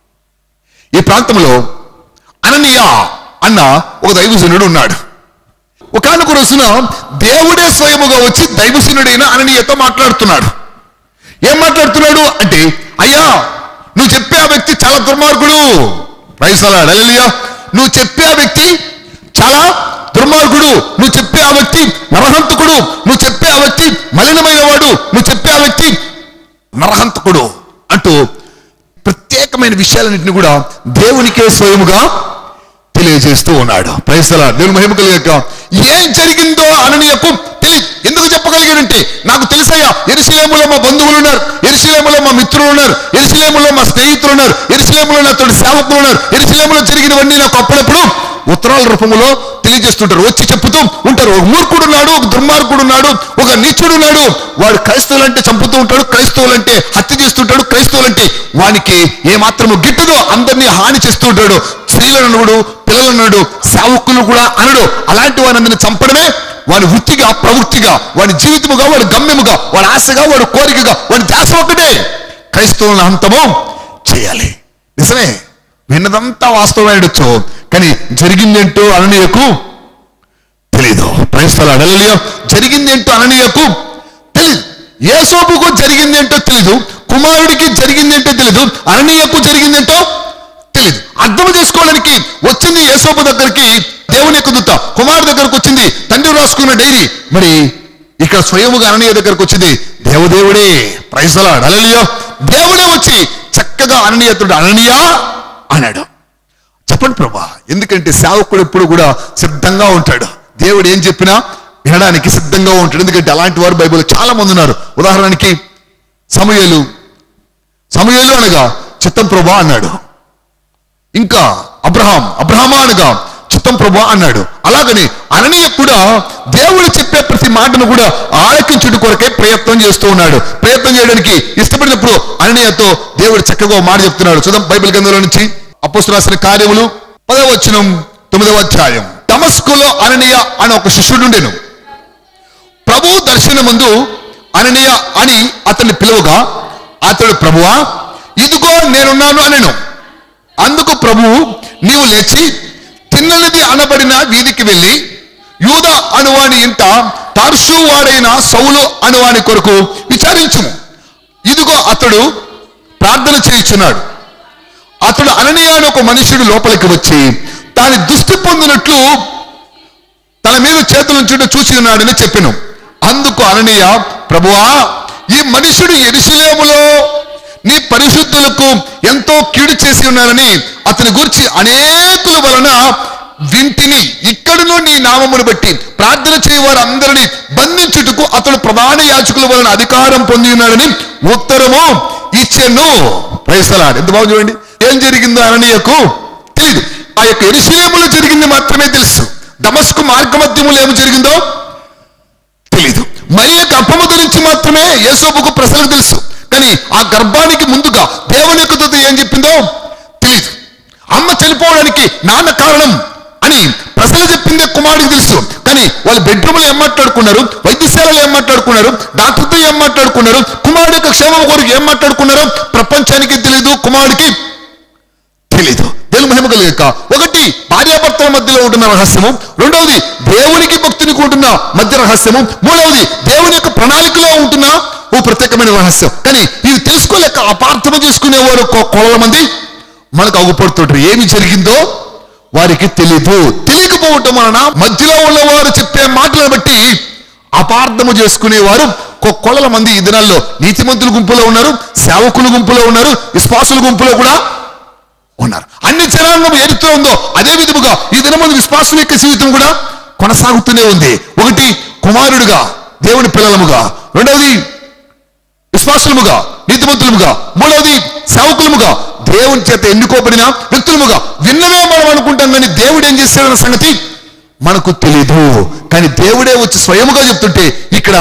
ఈ ప్రాంతంలో అననీయ అన్న ఒక దైవజనుడు ఉన్నాడు ఒకనొక రోజున దేవుడే స్వయముగా వచ్చి దైవజనుడైన అననీయతో మాట్లాడుతున్నాడు ఏం మాట్లాడుతున్నాడు అంటే అయ్యా నువ్వు చెప్పే ఆ వ్యక్తి చాలా దుర్మార్గుడు రైసలాడ్ అలలియా నువ్వు చెప్పే ఆ వ్యక్తి చాలా దుర్మార్గుడు నువ్వు చెప్పే ఆ వ్యక్తి నరహంతకుడు నువ్వు చెప్పే ఆ వ్యక్తి మలినమైన వాడు నువ్వు చెప్పే ఆ వ్యక్తి నరహంతకుడు అంటూ ప్రత్యేకమైన విషయాలన్నింటినీ కూడా దేవునికే స్వయముగా తెలియజేస్తూ ఉన్నాడు ప్రయసల దేవుని మహిమ కలిగాక ఏం జరిగిందో అననీయకు తెలియదు ఎందుకు చెప్పగలిగాడంటే నాకు తెలుసయ్యా ఎరుసలేములో మా బంధువులు ఉన్నారు ఎరుసలేములో మా మిత్రులు ఉన్నారు ఎరుసలేములో మా స్నేహితులు ఉన్నారు ఎరుసలేములో నా తోటి సేవకులు ఉన్నారు ఎరుసలేములో జరిగినవన్నీ నాకు అప్పుడప్పుడు ఉత్తరాల రూపంలో తెలియజేస్తుంటారు వచ్చి చెప్పుతూ ఉంటారు ఒక మూర్ఖుడు ఉన్నాడు ఒక దుర్మార్గుడు ఉన్నాడు ఒక నీచుడు ఉన్నాడు వాడు క్రైస్తవులంటే చంపుతూ ఉంటాడు క్రైస్తవులంటే హత్య చేస్తుంటాడు క్రైస్తవులంటే వానికి ఏ మాత్రము గిట్టదో అందరినీ హాని చేస్తూ ఉంటాడు స్త్రీలను అనడు పిల్లలు అన్నాడు సేవకులు కూడా అనడు అలాంటి వారిని చంపడమే వాడి వృత్తిగా ప్రవృత్తిగా వాడి జీవితముగా వాడి గమ్యముగా వాడి ఆశగా వాడి కోరికగా వాడి ధ్యాస ఒకటే క్రైస్తవులను అంతము చేయాలి నిజమే విన్నదంతా వాస్తవమైనచ్చు కానీ జరిగిందేంటో అననీయకు తెలీదు ప్రయత్నాలు అడగలియో జరిగిందేంటో అననీయకు తెలీదు ఏసోపుకు జరిగిందేంటో తెలీదు కుమారుడికి జరిగిందేంటో తెలీదు అననీయకు జరిగిందేంటో తెలీదు అర్థం చేసుకోవడానికి వచ్చింది ఏసోపు దగ్గరికి దేవుని యొక్క దూత కుమారుడు దగ్గరకు వచ్చింది తండ్రి రాసుకున్న డైరీ మరి ఇక్కడ స్వయముగా అననీయ దగ్గరకు వచ్చింది దేవదేవుడే ప్రైసలాడ్ అలలియో దేవుడే వచ్చి చక్కగా అననీయతుడు అననీయా అన్నాడు చెప్పండి ప్రభా ఎందుకంటే సేవకుడు ఎప్పుడు కూడా సిద్ధంగా ఉంటాడు దేవుడు ఏం చెప్పినా వినడానికి సిద్ధంగా ఉంటాడు ఎందుకంటే అలాంటి వారు బైబిల్ చాలా మంది ఉన్నారు ఉదాహరణకి సమయలు సమయలు అనగా చిత్తం ప్రభా అన్నాడు ఇంకా అబ్రహాం అబ్రహమా అనగా చిత్తం ప్రభా అన్నాడు అలాగని అననీయ కూడా దేవుడు చెప్పే ప్రతి మాటను కూడా ఆలకించుట కొరకే ప్రయత్నం చేస్తూ ఉన్నాడు ప్రయత్నం చేయడానికి ఇష్టపడినప్పుడు అననీయతో దేవుడు చక్కగా ఓ మాట చెప్తున్నాడు చూద్దాం బైబిల్ గ్రంథంలో నుంచి అపోస్తలు రాసిన కార్యములు పదవ వచనం తొమ్మిదవ అధ్యాయం తమస్కులో అననీయ అని ఒక శిష్యుడు ఉండెను ప్రభు దర్శనముందు అననీయ అని అతన్ని పిలువగా అతడు ప్రభువా ఇదిగో నేనున్నాను అనెను అందుకు ప్రభువు నీవు లేచి తిన్ననిది అనబడిన వీధికి వెళ్ళి యూద అనువాని ఇంట తార్షు వాడైన సౌలు అనువాని కొరకు విచారించుము ఇదిగో అతడు ప్రార్థన చేయుచున్నాడు అతడు అననీయ అని ఒక మనుషుడు లోపలికి వచ్చి తాని దుస్థి పొందినట్లు తన మీద చేతులు ఉంచుంటే చూసి ఉన్నాడని చెప్పాను అందుకు అననీయ ప్రభువా ఈ మనుషుడు ఎరుసలేములో నీ పరిశుద్ధులకు ఎంతో కీడు చేసి ఉన్నారని అతని గురించి అనేకుల వలన వింటిని ఇక్కడను నీ నామమును బట్టి ప్రార్థన చేయవారు అందరినీ బంధించుటకు అతడు ప్రధాన యాచకుల వలన అధికారం పొంది ఉన్నాడని ఉత్తరము ఇచ్చెను ప్రైసలాడు ఎంత బాగు చూడండి ఏం జరిగిందో అననీయకు తెలియదు ఆ యొక్క ఎరుసలేములో జరిగింది మాత్రమే తెలుసు దమస్కు మార్గమధ్యములు ఏమి జరిగిందో తెలీదు మరియ గర్భము గురించి మాత్రమే యేసోబుకు ప్రజలకు తెలుసు కానీ ఆ గర్భానికి ముందుగా దేవుని యొక్క దూత ఏం చెప్పిందో తెలియదు అమ్మ చనిపోవడానికి నాన్న కారణం అని ప్రజలు చెప్పిందే కుమారుడికి తెలుసు కానీ వాళ్ళు బెడ్రూమ్లో ఏం మాట్లాడుకున్నారు వైద్యశాలలో ఏం మాట్లాడుకున్నారు డాక్టర్తో ఏం మాట్లాడుకున్నారు కుమారుడు యొక్క క్షేమం కొరకు ఏం మాట్లాడుకున్నారో ప్రపంచానికి తెలియదు కుమారుడికి తెలీదు దేవుని మహిమ కలిగాక ఒకటి భార్యాభర్తల మధ్యలో ఉంటున్న రహస్యము రెండవది దేవునికి భక్తునికి ఉంటున్న మధ్య రహస్యము మూడవది దేవుని యొక్క ప్రణాళికలో ఉంటున్న ఓ ప్రత్యేకమైన రహస్యం కానీ ఇవి తెలుసుకోలేక అపార్థము చేసుకునేవారు వారు కొ- కొలల మంది మనకు అగుపడుతుంటారు ఏమి జరిగిందో వారికి తెలీదు తెలియకపోవటం వలన మధ్యలో ఉన్నవారు చెప్పే మాటలను బట్టి అపార్థము చేసుకునేవారు కొ- కొలల మంది ఈ దినాల్లో నీతిమంతుల గుంపులో ఉన్నారు సేవకుల గుంపులో ఉన్నారు విశ్వాసుల గుంపులో కూడా ఉన్నారు అన్ని జనాంగం ఏదితో ఉందో అదే విధముగా ఈ దినమందు విశ్వాసం యొక్క జీవితం కూడా కొనసాగుతూనే ఉంది ఒకటి కుమారుడుగా దేవుని పిల్లలముగా రెండవది విశ్వాసులముగా నీతిమంతులముగా మూడవది సేవకులముగా దేవుని చేత ఎన్నుకోబడిన వ్యక్తులముగా విన్నవే మనం అనుకుంటాం కానీ దేవుడు ఏం చేస్తాడన్న సంగతి మనకు తెలియదు కానీ దేవుడే వచ్చి స్వయముగా చెప్తుంటే ఇక్కడ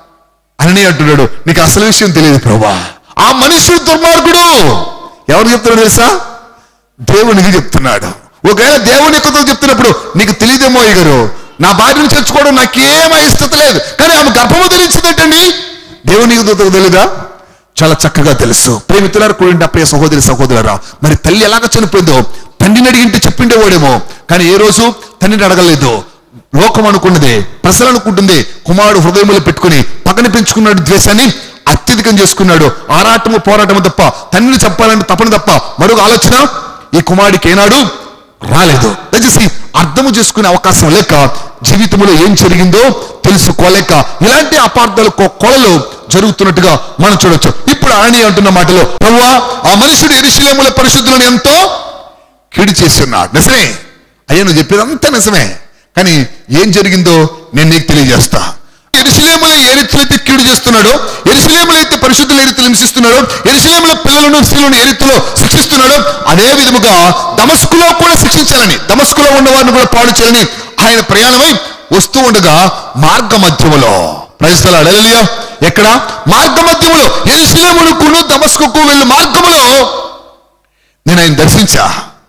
అని అంటున్నాడు నీకు అసలు విషయం తెలియదు ప్రభా ఆ మనుషుడు దుర్మార్గుడు ఎవరు చెప్తున్నాడు తెలుసా దేవునికి చెప్తున్నాడు ఒకవేళ దేవుని ఎక్కుతో చెప్తున్నప్పుడు నీకు తెలియదేమో గారు నా భార్యను చేర్చుకోవడం నాకేం అయిష్టత లేదు కానీ ఆమె గర్భము ధరించిందంటండి దేవునికి దూతకు తెలీదా చాలా చక్కగా తెలుసు ప్రేమితులారు కూడింటి ప్రియ సహోదరి సహోదరురా మరి తల్లి ఎలాగ చనిపోయిందో తండ్రిని అడిగింటే చెప్పిండేవాడేమో కానీ ఏ రోజు తండ్రిని అడగలేదు లోకం అనుకున్నదే ప్రజలు అనుకుంటుంది కుమారుడు హృదయములు పెట్టుకుని పక్కన పెంచుకున్నాడు ద్వేషాన్ని అత్యధికం చేసుకున్నాడు ఆరాటము పోరాటము తప్ప తండ్రిని చెప్పాలంటే తప్పని తప్ప మరొక ఆలోచన ఈ కుమారుడికి ఏనాడు రాలేదు దయచేసి అర్థము చేసుకునే అవకాశం లేక జీవితంలో ఏం జరిగిందో తెలుసుకోలేక ఇలాంటి అపార్థాలు కొ- కొలలు జరుగుతున్నట్టుగా మనం చూడొచ్చు ఇప్పుడు ఆయన అంటున్న మాటలో ప్రభువా ఆ మనుషుడు ఎరుశలేముల పరిశుద్ధులను ఎంతో కీడు చేసి ఉన్నాడు నిజమే అయ్యా నువ్వు చెప్పేదంతా నిజమే కానీ ఏం జరిగిందో నేను నీకు తెలియజేస్తా ఎరుసలేములో ఏ రీతిలో అయితే కీడు చేస్తున్నాడో ఎరుసలేములో అయితే పరిశుద్ధులు ఏ రీతిలో హింసిస్తున్నాడో ఎరుసలేముల పిల్లలను స్త్రీలను ఏ రీతిలో శిక్షిస్తున్నాడో అదే విధముగా దమస్కులో కూడా శిక్షించాలని దమస్కులో ఉన్న వారిని కూడా పాడు చేయాలని ఆయన ప్రయాణమై వస్తూ ఉండగా మార్గ మధ్యములో ప్రజల అడగలియా ఎక్కడ మార్గ మధ్యములో ఎరుసలేమునకును దమస్కుకు వెళ్ళే మార్గములో నేను ఆయన దర్శించా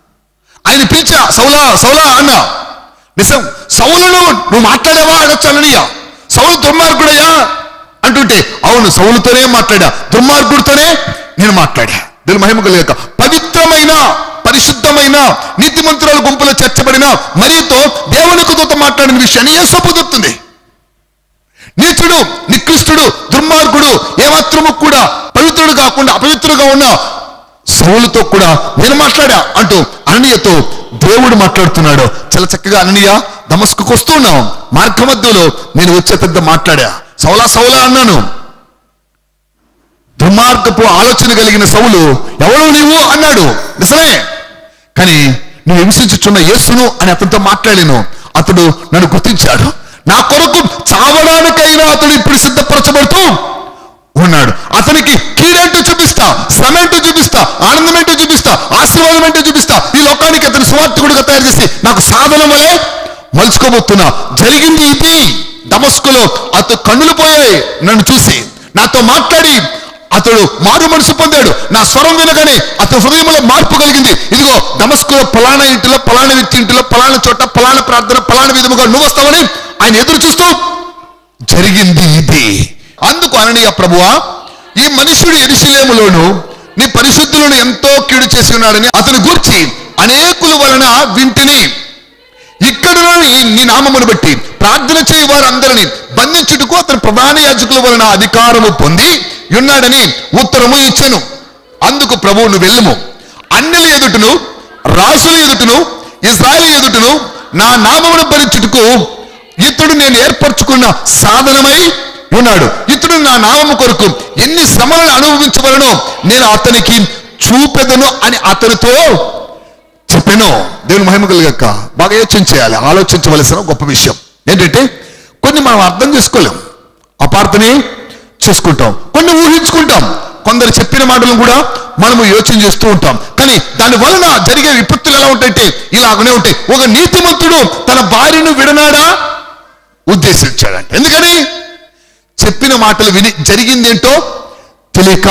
ఆయన పిలిచా సౌలా సౌలా అన్న నిజం సౌలును నువ్వు మాట్లాడావా అడగచ్చాననియా సౌలు దుర్మార్గుడయ్యా అంటుంటే అవును సౌలుతోనే మాట్లాడా దుర్మార్గుడితోనే నేను మాట్లాడా దీని మహిమ కలిగాక పవిత్రమైన పరిశుద్ధమైన నీతిమంతురాల గుంపులో చర్చబడిన మరియతో దేవునికి దూత మాట్లాడిన విషయాన్ని ఏ చెప్తుంది నీచుడు నికృష్టుడు దుర్మార్గుడు ఏమాత్రము కూడా పవిత్రుడు కాకుండా అపవిత్రుడుగా ఉన్న సౌలుతో కూడా నేను మాట్లాడా అంటూ అననీయతో దేవుడు మాట్లాడుతున్నాడు చాలా చక్కగా అననీయ దమస్కుకు వస్తున్నాం మార్గ మధ్యలో నేను వచ్చే పెద్ద మాట్లాడా సౌలా సౌలా అన్నాను దుర్మార్గపు ఆలోచన కలిగిన సౌలు ఎవరు నీవు అన్నాడు నిజమే కానీ నువ్వు హింసించుచున్న యేసును అని అతనితో మాట్లాడాను అతడు నన్ను గుర్తించాడు నా కొరకు చావడానికైనా అతడు ఇప్పుడు సిద్ధపరచబడుతూ ఉన్నాడు అతనికి కీడేంటో చూపిస్తా శ్రమేంటో చూపిస్తా ఆనందమేంటో చూపిస్తా ఆశీర్వాదం ఏంటో చూపిస్తా ఈ లోకానికి అతని సువార్థకుడిగా తయారు చేసి నాకు సాధనం వలె మలుచుకోబోతున్నా జరిగింది ఇది దమస్కులో అతడు కన్నులు పోయాయి నన్ను చూసి నాతో మాట్లాడి అతడు మారు మనసు పొందాడు నా స్వరం వినగానే అతని హృదయంలో మార్పు కలిగింది ఇదిగో దమస్కులో పలానా ఇంటిలో పలానా వ్యక్తి ఇంటిలో పలానా చోట పలానా ప్రార్థన పలానా విధముగా నువ్వు వస్తావని ఆయన ఎదురు చూస్తూ జరిగింది ఇది అందుకు అననీయ ప్రభువా ఈ మనుషుడు ఎరుశలేములోను నీ పరిశుద్ధులను ఎంతో కీడు చేసి ఉన్నాడని అతని గూర్చి అనేకుల వలన వింటిని ఇక్కడ నీ నామమును బట్టి ప్రార్థన చేయి వారందరిని బంధించుటకు అతను ప్రధాన యాజకుల వలన అధికారము పొంది ఉన్నాడని ఉత్తరము ఇచ్చెను అందుకు ప్రభువు నువ్వు వెళ్ళుము అన్యుల ఎదుటను రాసుల ఎదుటను ఇజ్రాయల్ ఎదుటను నా నామమును భరించుటకు ఇతడు నేను ఏర్పరచుకున్న సాధనమై ఉన్నాడు ఇతడు నా నామము కొరకు ఎన్ని శ్రమలను అనుభవించవలనో నేను అతనికి చూపెదను అని అతనితో చెప్పాను దేవుని మహిమ కలిగాక బాగా యోచించేయాలి ఆలోచించవలసిన గొప్ప విషయం ఏంటంటే కొన్ని మనం అర్థం చేసుకోలేం అపార్థనే చేసుకుంటాం కొన్ని ఊహించుకుంటాం కొందరు చెప్పిన మాటలను కూడా మనము యోచన చేస్తూ ఉంటాం కానీ దాని వలన జరిగే విపత్తులు ఎలా ఉంటాయంటే ఇలాగనే ఉంటాయి ఒక నీతిమంతుడు తన భార్యను విడనాడా ఉద్దేశించాడంట ఎందుకని చెప్పిన మాటలు విని జరిగిందేంటో తెలియక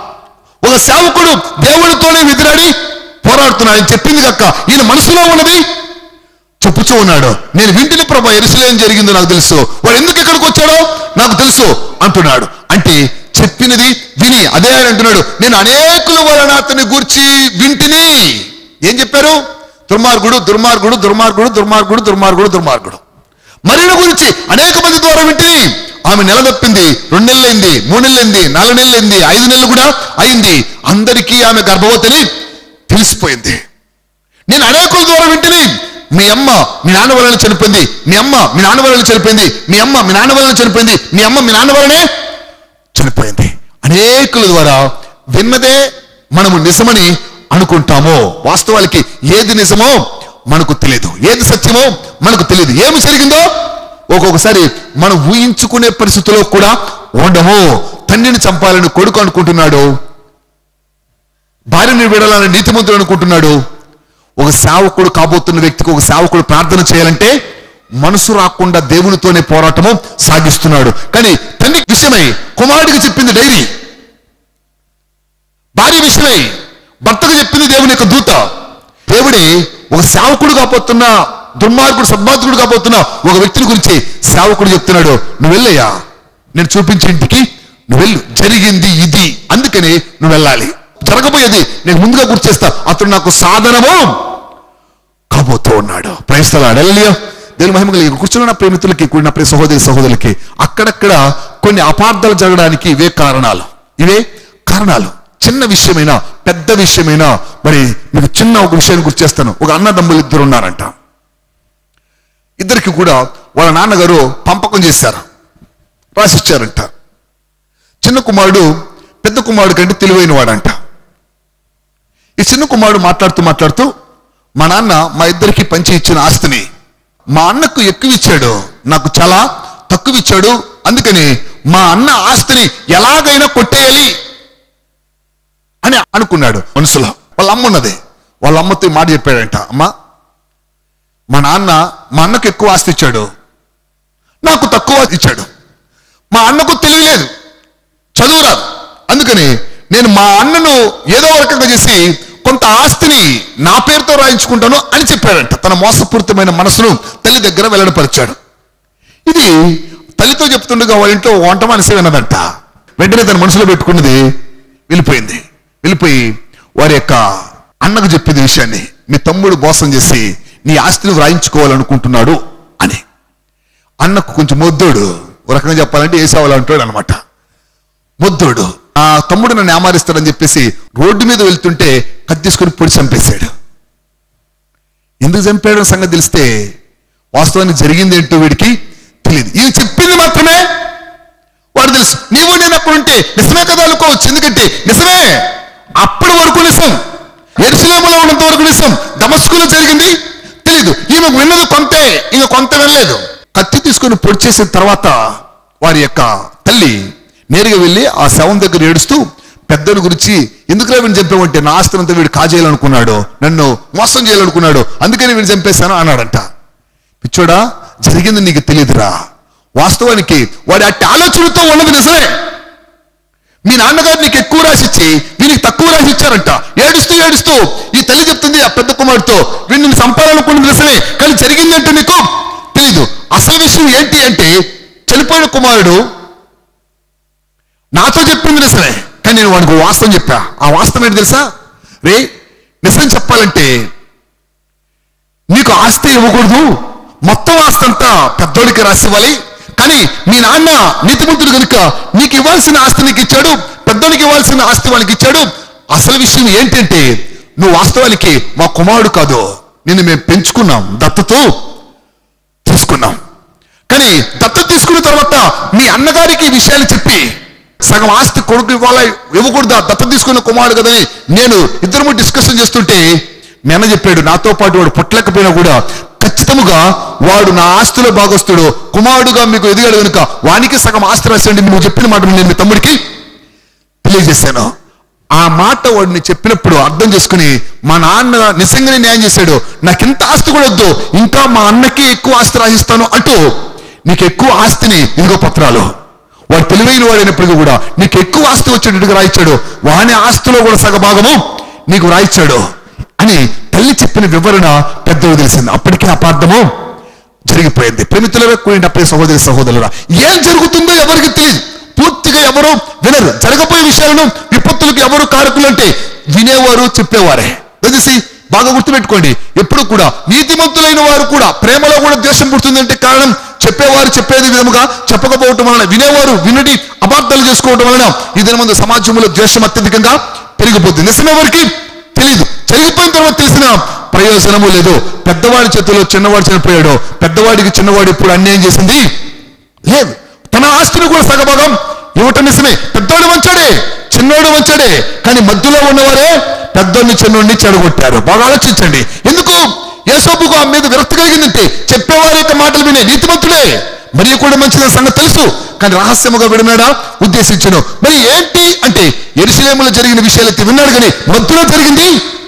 ఒక సేవకుడు దేవుడితోనే విదిరాడి పోరాడుతున్నాడు ఆయన చెప్పింది కక్క ఈయన మనసులో ఉన్నది చెప్పుచూ ఉన్నాడు నేను వింటిని ప్రభా ఎరుసలేం జరిగిందో నాకు తెలుసు వాడు ఎందుకు ఇక్కడికి వచ్చాడో నాకు తెలుసు అంటున్నాడు అంటే చెప్పినది విని అదే ఆయన అంటున్నాడు నేను అనేకుల వలన అతని గూర్చి వింటిని ఏం చెప్పారు దుర్మార్గుడు దుర్మార్గుడు దుర్మార్గుడు దుర్మార్గుడు దుర్మార్గుడు దుర్మార్గుడు మరిన గురించి అనేక మంది ద్వారా వింటిని ఆమె నెల తప్పింది రెండు నెలలైంది మూడు నెలలైంది నాలుగు నెలలైంది ఐదు నెలలు కూడా అయింది అందరికీ ఆమె గర్భవతిని తెలిసిపోయింది నేను అనేకుల ద్వారా వింటిని మీ అమ్మ మీ నాన్న వలన చనిపోయింది మీ అమ్మ మీ నాన్న వలన చనిపోయింది మీ అమ్మ మీ నాన్న వలన చనిపోయింది మీ అమ్మ మీ నాన్న వలనే చనిపోయింది అనేకుల ద్వారా విన్నదే మనము నిజమని అనుకుంటామో వాస్తవానికి ఏది నిజమో మనకు తెలియదు ఏది సత్యమో మనకు తెలియదు ఏమి జరిగిందో ఒక్కొక్కసారి మనం ఊహించుకునే పరిస్థితిలో కూడా ఉండము తండ్రిని చంపాలని కొడుకు అనుకుంటున్నాడు భార్యని విడాలని నీతిమంతుడు అనుకుంటున్నాడు ఒక సేవకుడు కాబోతున్న వ్యక్తికి ఒక సేవకుడు ప్రార్థన చేయాలంటే మనసు రాకుండా దేవునితోనే పోరాటము సాగిస్తున్నాడు కానీ తండ్రి విషయమై కుమారుడికి చెప్పింది డైరీ భార్య విషయమై భర్తకు చెప్పింది దేవుని యొక్క దూత దేవుడే ఒక సేవకుడు కాబోతున్న దుర్మార్గుడు సద్మార్గుడు కాబోతున్న ఒక వ్యక్తిని గురించి సేవకుడు చెప్తున్నాడు నువ్వు వెళ్ళయ్యా నేను చూపించే ఇంటికి నువ్వు వెళ్ళు జరిగింది ఇది అందుకని నువ్వు వెళ్ళాలి జరగబోయేది నేను ముందుగా గుర్తు చేస్తా అతడు నాకు సాధనము కాబోతూ ఉన్నాడు ప్రయత్నాడు వెళ్ళలియో దేవుని మహిమ కలిగి కూర్చున్న నా ప్రేమితులకి కూడిన ప్రియ సహోదరి సహోదరులకి అక్కడక్కడ కొన్ని అపార్థాలు జరగడానికి ఇవే కారణాలు ఇవే కారణాలు చిన్న విషయమైనా పెద్ద విషయమైనా మరి మీకు చిన్న ఒక విషయాన్ని గుర్తు చేస్తాను ఒక అన్నదమ్ములు ఇద్దరు ఉన్నారంట ఇద్దరికి కూడా వాళ్ళ నాన్నగారు పంపకం చేశారు రాసిచ్చారంట చిన్న కుమారుడు పెద్ద కుమారుడు కంటే తెలివైన వాడంట ఈ చిన్న కుమారుడు మాట్లాడుతూ మాట్లాడుతూ మా నాన్న మా ఇద్దరికి పంచి ఇచ్చిన ఆస్తిని మా అన్నకు ఎక్కువ ఇచ్చాడు నాకు చాలా తక్కువ ఇచ్చాడు అందుకని మా అన్న ఆస్తిని ఎలాగైనా కొట్టేయాలి అని అనుకున్నాడు మనసులో వాళ్ళ అమ్మ ఉన్నది వాళ్ళ అమ్మతో ఈ మాట చెప్పాడంట అమ్మా మా నాన్న మా అన్నకు ఎక్కువ ఆస్తి ఇచ్చాడు నాకు తక్కువ ఇచ్చాడు మా అన్నకు తెలియలేదు చదువు రాదు అందుకని నేను మా అన్నను ఏదో రకంగా చేసి కొంత ఆస్తిని నా పేరుతో రాయించుకుంటాను అని చెప్పాడంట తన మోసపూరితమైన మనసును తల్లి దగ్గర వెల్లడిపరిచాడు ఇది తల్లితో చెప్తుండగా వాళ్ళ ఇంట్లో వంట మనసే విన్నదంట వెంటనే తన మనసులో పెట్టుకున్నది వెళ్ళిపోయింది వెళ్ళిపోయి వారి యొక్క అన్నకు చెప్పింది విషయాన్ని మీ తమ్ముడు మోసం చేసి నీ ఆస్తిని వ్రాయించుకోవాలనుకుంటున్నాడు అని అన్నకు కొంచెం మొద్దోడు ఒక రకంగా చెప్పాలంటే ఏసావాళ్ళు అంటాడు అనమాట మొద్దోడు ఆ తమ్ముడు నన్ను ఏమారిస్తాడని చెప్పేసి రోడ్డు మీద వెళ్తుంటే కత్తి తీసుకుని పొడి చంపేశాడు ఎందుకు చంపాడు సంగతి తెలిస్తే వాస్తవానికి జరిగింది ఏంటో వీడికి తెలియదు ఇది చెప్పింది మాత్రమే వాడు తెలుసు నీవు నేను అక్కడ ఉంటే నిజమే కదా అనుకోవచ్చు ఎందుకంటే నిజమే అప్పటి వరకు నిజం ఎరుసలేములో ఉన్నంత వరకు నిజం దమస్కులో జరిగింది తెలీదు ఈమెకు విన్నది కొంతే ఈమె కొంత వినలేదు కత్తి తీసుకొని పొడి చేసిన తర్వాత వారి యొక్క తల్లి నేరుగా వెళ్ళి ఆ శవం దగ్గర ఏడుస్తూ పెద్దల గురించి ఎందుకు వీడిని చంపామంటే నా ఆస్తినంతా వీడు కాజేయాలనుకున్నాడు నన్ను మోసం చేయాలనుకున్నాడు అందుకని వీడిని చంపేశాను అన్నాడంట పిచ్చోడా జరిగింది నీకు తెలియదురా వాస్తవానికి వాడి అట్టి ఆలోచనతో ఉన్నది నిజమే మీ నాన్నగారు నీకు ఎక్కువ రాసిచ్చి వీనికి తక్కువ రాసి ఇచ్చారంట ఏడుస్తూ ఏడుస్తూ ఈ తల్లి చెప్తుంది ఆ పెద్ద కుమారుడితో వీడిని నేను చంపాలనుకున్నది నిజమే కానీ జరిగిందంటే నీకు తెలీదు అసలు విషయం ఏంటి అంటే చనిపోయిన కుమారుడు నాతో చెప్పింది నిజమే కానీ నేను వాడికి ఓ వాస్తవం చెప్పా ఆ వాస్తవం ఏంటి తెలుసా రే నిజం చెప్పాలంటే నీకు ఆస్తి ఇవ్వకూడదు మొత్తం ఆస్తి అంతా పెద్దోడికి రాసివ్వాలి కానీ మీ నాన్న నీతిమంతుడు కనుక నీకు ఇవ్వాల్సిన ఆస్తి నీకు ఇచ్చాడు పెద్దోడికి ఇవ్వాల్సిన ఆస్తి వాళ్ళకి ఇచ్చాడు అసలు విషయం ఏంటంటే నువ్వు వాస్తవానికి మా కుమారుడు కాదు నిన్ను మేము పెంచుకున్నాం దత్తతో తీసుకున్నాం కానీ దత్తత తీసుకున్న తర్వాత మీ అన్నగారికి ఈ విషయాలు చెప్పి సగం ఆస్తి కొడుకు ఇవ్వాల ఇవ్వకూడదా దత్తత తీసుకున్న కుమారుడు కదని నేను ఇద్దరము డిస్కషన్ చేస్తుంటే మీ అన్న చెప్పాడు నాతో పాటు వాడు పుట్టలేకపోయినా కూడా ఖచ్చితముగా వాడు నా ఆస్తిలో భాగస్తుడు కుమారుడుగా మీకు ఎదిగాడు కనుక వానికి సగం ఆస్తి రాసండి నువ్వు చెప్పిన మాట నేను మీ తమ్ముడికి తెలియజేశాను ఆ మాట వాడిని చెప్పినప్పుడు అర్థం చేసుకుని మా నాన్న నిజంగానే న్యాయం చేశాడు నాకు ఇంత ఆస్తి కూడా వద్దు ఇంకా మా అన్నకి ఎక్కువ ఆస్తి రాసిస్తాను అంటూ నీకు ఎక్కువ ఆస్తిని ఇదిగో పత్రాలు వాడు తెలివైన వాడైనప్పటికీ కూడా నీకు ఎక్కువ ఆస్తి వచ్చేటట్టుగా రాయించాడు వాని ఆస్తిలో కూడా సగభాగము నీకు రాయించాడు అని తల్లి చెప్పిన వివరణ పెద్దవి తెలిసింది అప్పటికే అపార్థము జరిగిపోయింది ప్రేమితులవే కూడిన ప్రియ సహోదరి సహోదరుల ఏం జరుగుతుందో ఎవరికి తెలియదు పూర్తిగా ఎవరు వినరు జరగబోయే విషయాలను విపత్తులకు ఎవరు కారకులు అంటే వినేవారు చెప్పేవారే దయచేసి బాగా గుర్తుపెట్టుకోండి ఎప్పుడు కూడా నీతిమంతులైన వారు కూడా ప్రేమలో కూడా ద్వేషం పుడుతుందంటే కారణం చెప్పేవారు చెప్పేది విధముగా చెప్పకపోవటం వలన వినేవారు వినడి అపార్థాలు చేసుకోవటం వలన ఈ దినమందు సమాజంలో ద్వేషం అత్యధికంగా పెరిగిపోతుంది నిజమెవరికి తెలియదు జరిగిపోయిన తర్వాత తెలిసిన ప్రయోజనము లేదు పెద్దవాడి చేతిలో చిన్నవాడు చనిపోయాడు పెద్దవాడికి చిన్నవాడు ఇప్పుడు అన్యాయం చేసింది లేదు తన ఆస్తిని కూడా సగభాగం ఇవ్వటం నిజమే పెద్దోడు మంచాడే చిన్నోడు మంచాడే కానీ మధ్యలో ఉన్నవారే పెద్దోడిని చిన్నోడిని చెడగొట్టారు బాగా ఆలోచించండి ఎందుకు యేసోపుకు ఆ మీద విరక్తి కలిగిందంటే చెప్పేవారి యొక్క మాటలు వినే నీతిమంతుడే మరియు కూడా మంచిదని సంగతి తెలుసు కానీ రహస్యముగా విడినాడా ఉద్దేశించను మరి ఏంటి అంటే ఎరుసలేములో జరిగిన విషయాలు విన్నాడు కానీ మధ్యలో జరిగింది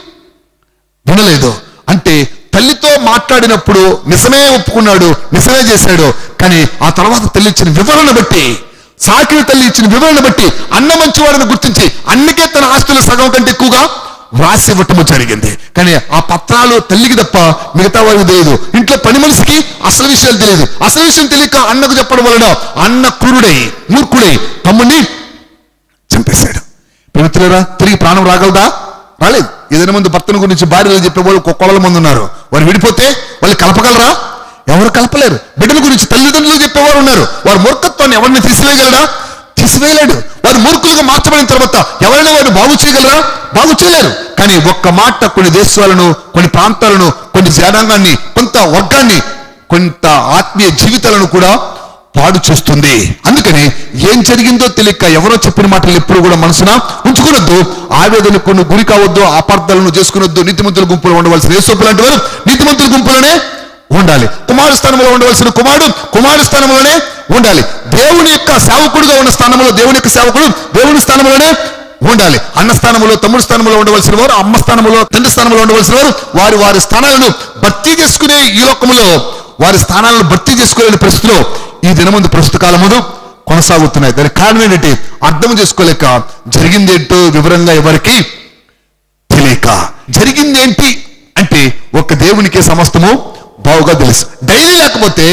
వినలేదు అంటే తల్లితో మాట్లాడినప్పుడు నిజమే ఒప్పుకున్నాడు నిజమే చేశాడు కానీ ఆ తర్వాత తల్లి ఇచ్చిన వివరణ బట్టి సాకిన తల్లి ఇచ్చిన వివరణ బట్టి అన్న మంచివాడిని గుర్తించి అన్నికే తన ఆస్తులు సగం కంటే ఎక్కువగా వ్రాసి ఇవ్వటము జరిగింది కానీ ఆ పత్రాలు తల్లికి తప్ప మిగతా వారికి తెలియదు ఇంట్లో పని మనిషికి అసలు విషయాలు తెలియదు అసలు విషయం తెలియక అన్నకు చెప్పడం వలన అన్న క్రూరుడై మూర్ఖుడై తమ్ముడిని చంపేశాడు పవిత్రులరా తిరిగి ప్రాణం రాగలదా రాలేదు ఏదైనా ముందు భర్తను గురించి భార్యలు చెప్పేవాళ్ళు కొక్కల మంది ఉన్నారు వారు విడిపోతే వాళ్ళు కలపగలరా ఎవరు కలపలేరు బిడ్డల గురించి తల్లిదండ్రులు చెప్పేవారు ఉన్నారు వారి మూర్ఖత్వాన్ని ఎవరిని తీసివేయగలరా తీసివేయలేడు వారు మూర్ఖులుగా మార్చబడిన తర్వాత ఎవరైనా వారిని బాగు చేయగలరా బాగు చేయలేరు కానీ ఒక్క మాట కొన్ని దేశాలను కొన్ని ప్రాంతాలను కొన్ని జనాంగాన్ని కొంత వర్గాన్ని కొంత ఆత్మీయ జీవితాలను కూడా పాడు చేస్తుంది అందుకని ఏం జరిగిందో తెలియక ఎవరో చెప్పిన మాటలు ఎప్పుడు కూడా మనసున ఉంచుకునొద్దు ఆవేదనకు నువ్వు గురి కావద్దు అపార్థాలను చేసుకునొద్దు నీతిమంతుల గుంపులో ఉండవలసిన యేసోపు లాంటి వారు నీతిమంతుల గుంపులోనే ఉండాలి కుమారు స్థానంలో ఉండవలసిన కుమారుడు కుమారు స్థానంలోనే ఉండాలి దేవుని యొక్క సేవకుడుగా ఉన్న స్థానంలో దేవుని యొక్క సేవకుడు దేవుని స్థానంలోనే ఉండాలి అన్న స్థానంలో తమ్ముడు స్థానంలో ఉండవలసిన వారు అమ్మ స్థానంలో తండ్రి స్థానంలో ఉండవలసిన వారు వారి వారి స్థానాలను భర్తీ చేసుకునే ఈ లోకములో వారి స్థానాలను భర్తీ చేసుకోలేని పరిస్థితిలో ఈ దినముందు ప్రస్తుత కాలమును కొనసాగుతున్నాయి దానికి కారణం ఏంటంటే అర్థం చేసుకోలేక జరిగిందేంటో వివరంగా ఎవరికి తెలియక జరిగిందేంటి అంటే ఒక దేవునికే సమస్తము బావుగా తెలుసు డైలీ లేకపోతే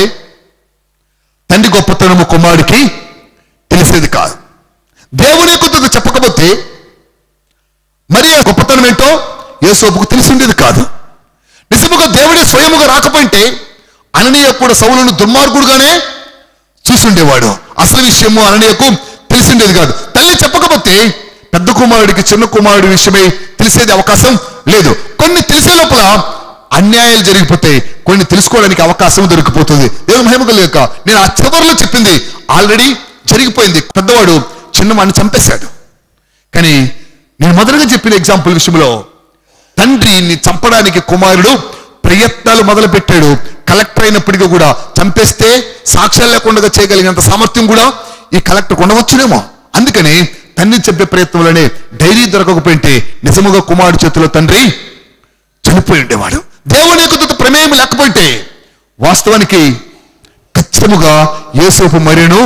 తండ్రి గొప్పతనము కుమారుడికి తెలిసేది కాదు దేవుని కొద్దిగా చెప్పకపోతే మరి ఆ గొప్పతనం ఏంటో యేసోపుకు తెలిసి ఉండేది కాదు నిజముగా దేవుడే స్వయముగా రాకపోయింటే అననీయ కూడా సౌలను దుర్మార్గుడుగానే చూసుండేవాడు అసలు విషయము అననీయకు తెలిసిండేది కాదు తల్లి చెప్పకపోతే పెద్ద కుమారుడికి చిన్న కుమారుడి విషయమై తెలిసేది అవకాశం లేదు కొన్ని తెలిసే లోపల అన్యాయాలు జరిగిపోతే కొన్ని తెలుసుకోవడానికి అవకాశం దొరికిపోతుంది దేవుని మహిమ లేక నేను ఆ చివరిలో చెప్పింది ఆల్రెడీ జరిగిపోయింది పెద్దవాడు చిన్నవాడిని చంపేశాడు కానీ నేను మొదటగా చెప్పిన ఎగ్జాంపుల్ విషయంలో తండ్రిని చంపడానికి కుమారుడు ప్రయత్నాలు మొదలు పెట్టాడు కలెక్టర్ అయినప్పటికీ కూడా చంపేస్తే సాక్ష్యాలు లేకుండా చేయగలిగినంత సామర్థ్యం కూడా ఈ కలెక్టర్ ఉండవచ్చునేమో అందుకని తండ్రిని చెప్పే ప్రయత్నంలోనే డైరీ దొరకకపోయింటే నిజముగా కుమారుడు చేతిలో తండ్రి చనిపోయి ఉండేవాడు దేవుని యొక్క ప్రమేయం లేకపోయింటే వాస్తవానికి ఖచ్చితముగా యేసోపు మరేను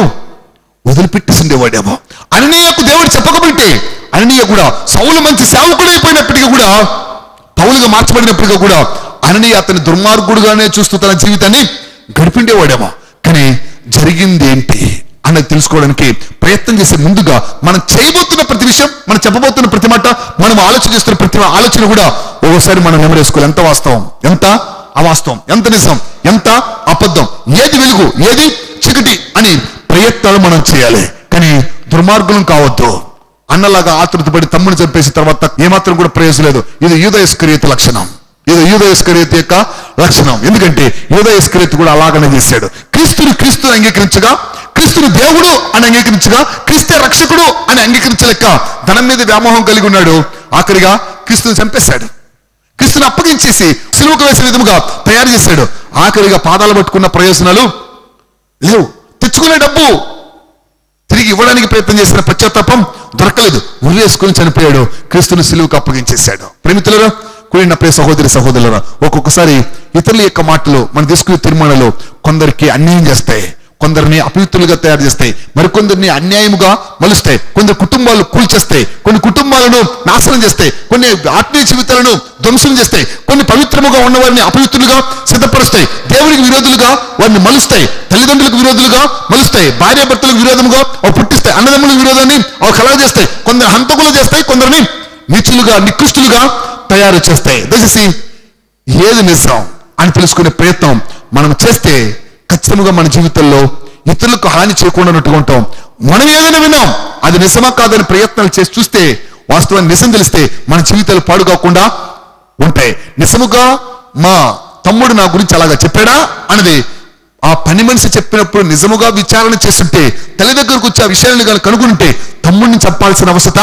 వదిలిపెట్టేసిండేవాడేమో అననీయకు దేవుడు చెప్పకపోయింటే అననీయ కూడా సౌలు మంచి సేవకుడైపోయినప్పటికీ కూడా పౌలుగా మార్చబడినప్పటికీ కూడా అననీయ అతని దుర్మార్గుడుగానే చూస్తూ తన జీవితాన్ని గడిపిండేవాడేమో కానీ జరిగింది ఏంటి అన్నది తెలుసుకోవడానికి ప్రయత్నం చేసే ముందుగా మనం చేయబోతున్న ప్రతి విషయం మనం చెప్పబోతున్న ప్రతి మాట మనం ఆలోచన చేస్తున్న ప్రతి ఆలోచన కూడా ఒక్కోసారి మనం నెమరేసుకోవాలి ఎంత వాస్తవం ఎంత అవాస్తవం ఎంత నిజం ఎంత అబద్ధం ఏది వెలుగు ఏది చీకటి అని ప్రయత్నాలు మనం చేయాలి కానీ దుర్మార్గులం కావద్దు అన్నలాగా ఆతృతపడి తమ్ముని చంపేసిన తర్వాత ఏమాత్రం కూడా ప్రయోజనం లేదు ఇది యూదయస్కరియత లక్షణం ఇది యూదయస్కరియత యొక్క లక్షణం ఎందుకంటే యూదయస్కరియత కూడా అలాగనే చేశాడు క్రీస్తుని క్రీస్తుని అంగీకరించగా క్రీస్తుని దేవుడు అని అంగీకరించగా క్రీస్తే రక్షకుడు అని అంగీకరించలేక ధనం మీద వ్యామోహం కలిగి ఉన్నాడు ఆఖరిగా క్రీస్తుని చంపేశాడు క్రీస్తుని అప్పగించేసి సిలువకు వేసే విధముగా తయారు చేశాడు ఆఖరిగా పాదాలు పట్టుకున్న ప్రయోజనాలు లేవు తెచ్చుకునే డబ్బు తిరిగి ఇవ్వడానికి ప్రయత్నం చేసిన పశ్చాత్తాపం దొరకలేదు ఉరేసుకొని చనిపోయాడు క్రీస్తుని సిలువుకు అప్పగించేశాడు ప్రేమితులరా కూడిన ప్రియ సహోదరి సహోదరులరా ఒక్కొక్కసారి ఇతరుల యొక్క మాటలు మనం తీసుకునే తీర్మానాలు కొందరికి అన్యాయం చేస్తాయి కొందరిని అపవిత్రులుగా తయారు చేస్తాయి మరికొందరిని అన్యాయముగా మలుస్తాయి కొందరు కుటుంబాలు కూల్చేస్తాయి కొన్ని కుటుంబాలను నాశనం చేస్తాయి కొన్ని ఆత్మీయ జీవితాలను ధ్వంసం చేస్తాయి కొన్ని పవిత్రముగా ఉన్న వారిని అపవిత్రులుగా సిద్ధపరుస్తాయి దేవునికి విరోధులుగా వారిని మలుస్తాయి తల్లిదండ్రులకు విరోధులుగా మలుస్తాయి భార్య భర్తలకు విరోధముగా అవి పుట్టిస్తాయి అన్నదమ్ములకు విరోధాన్ని అవి కలగజేస్తాయి కొందరు హంతకులు చేస్తాయి కొందరిని నీచులుగా నికృష్టులుగా తయారు చేస్తాయి దయచేసి ఏది నిజం అని తెలుసుకునే ప్రయత్నం మనం చేస్తే ఖచ్చితంగా మన జీవితంలో ఇతరులకు హాని చేయకుండా ఉన్నట్టుగా ఉంటాం మనం ఏదైనా విన్నాం అది నిజమా కాదని ప్రయత్నాలు చేసి చూస్తే వాస్తవాన్ని నిజం తెలిస్తే మన జీవితాలు పాడు కాకుండా ఉంటాయి నిజముగా మా తమ్ముడు నా గురించి అలాగా చెప్పాడా అన్నది ఆ పని మనిషి చెప్పినప్పుడు నిజముగా విచారణ చేస్తుంటే తల్లి దగ్గరకు వచ్చి ఆ విషయాన్ని కనుక కనుగొంటే తమ్ముడిని చెప్పాల్సిన అవసరత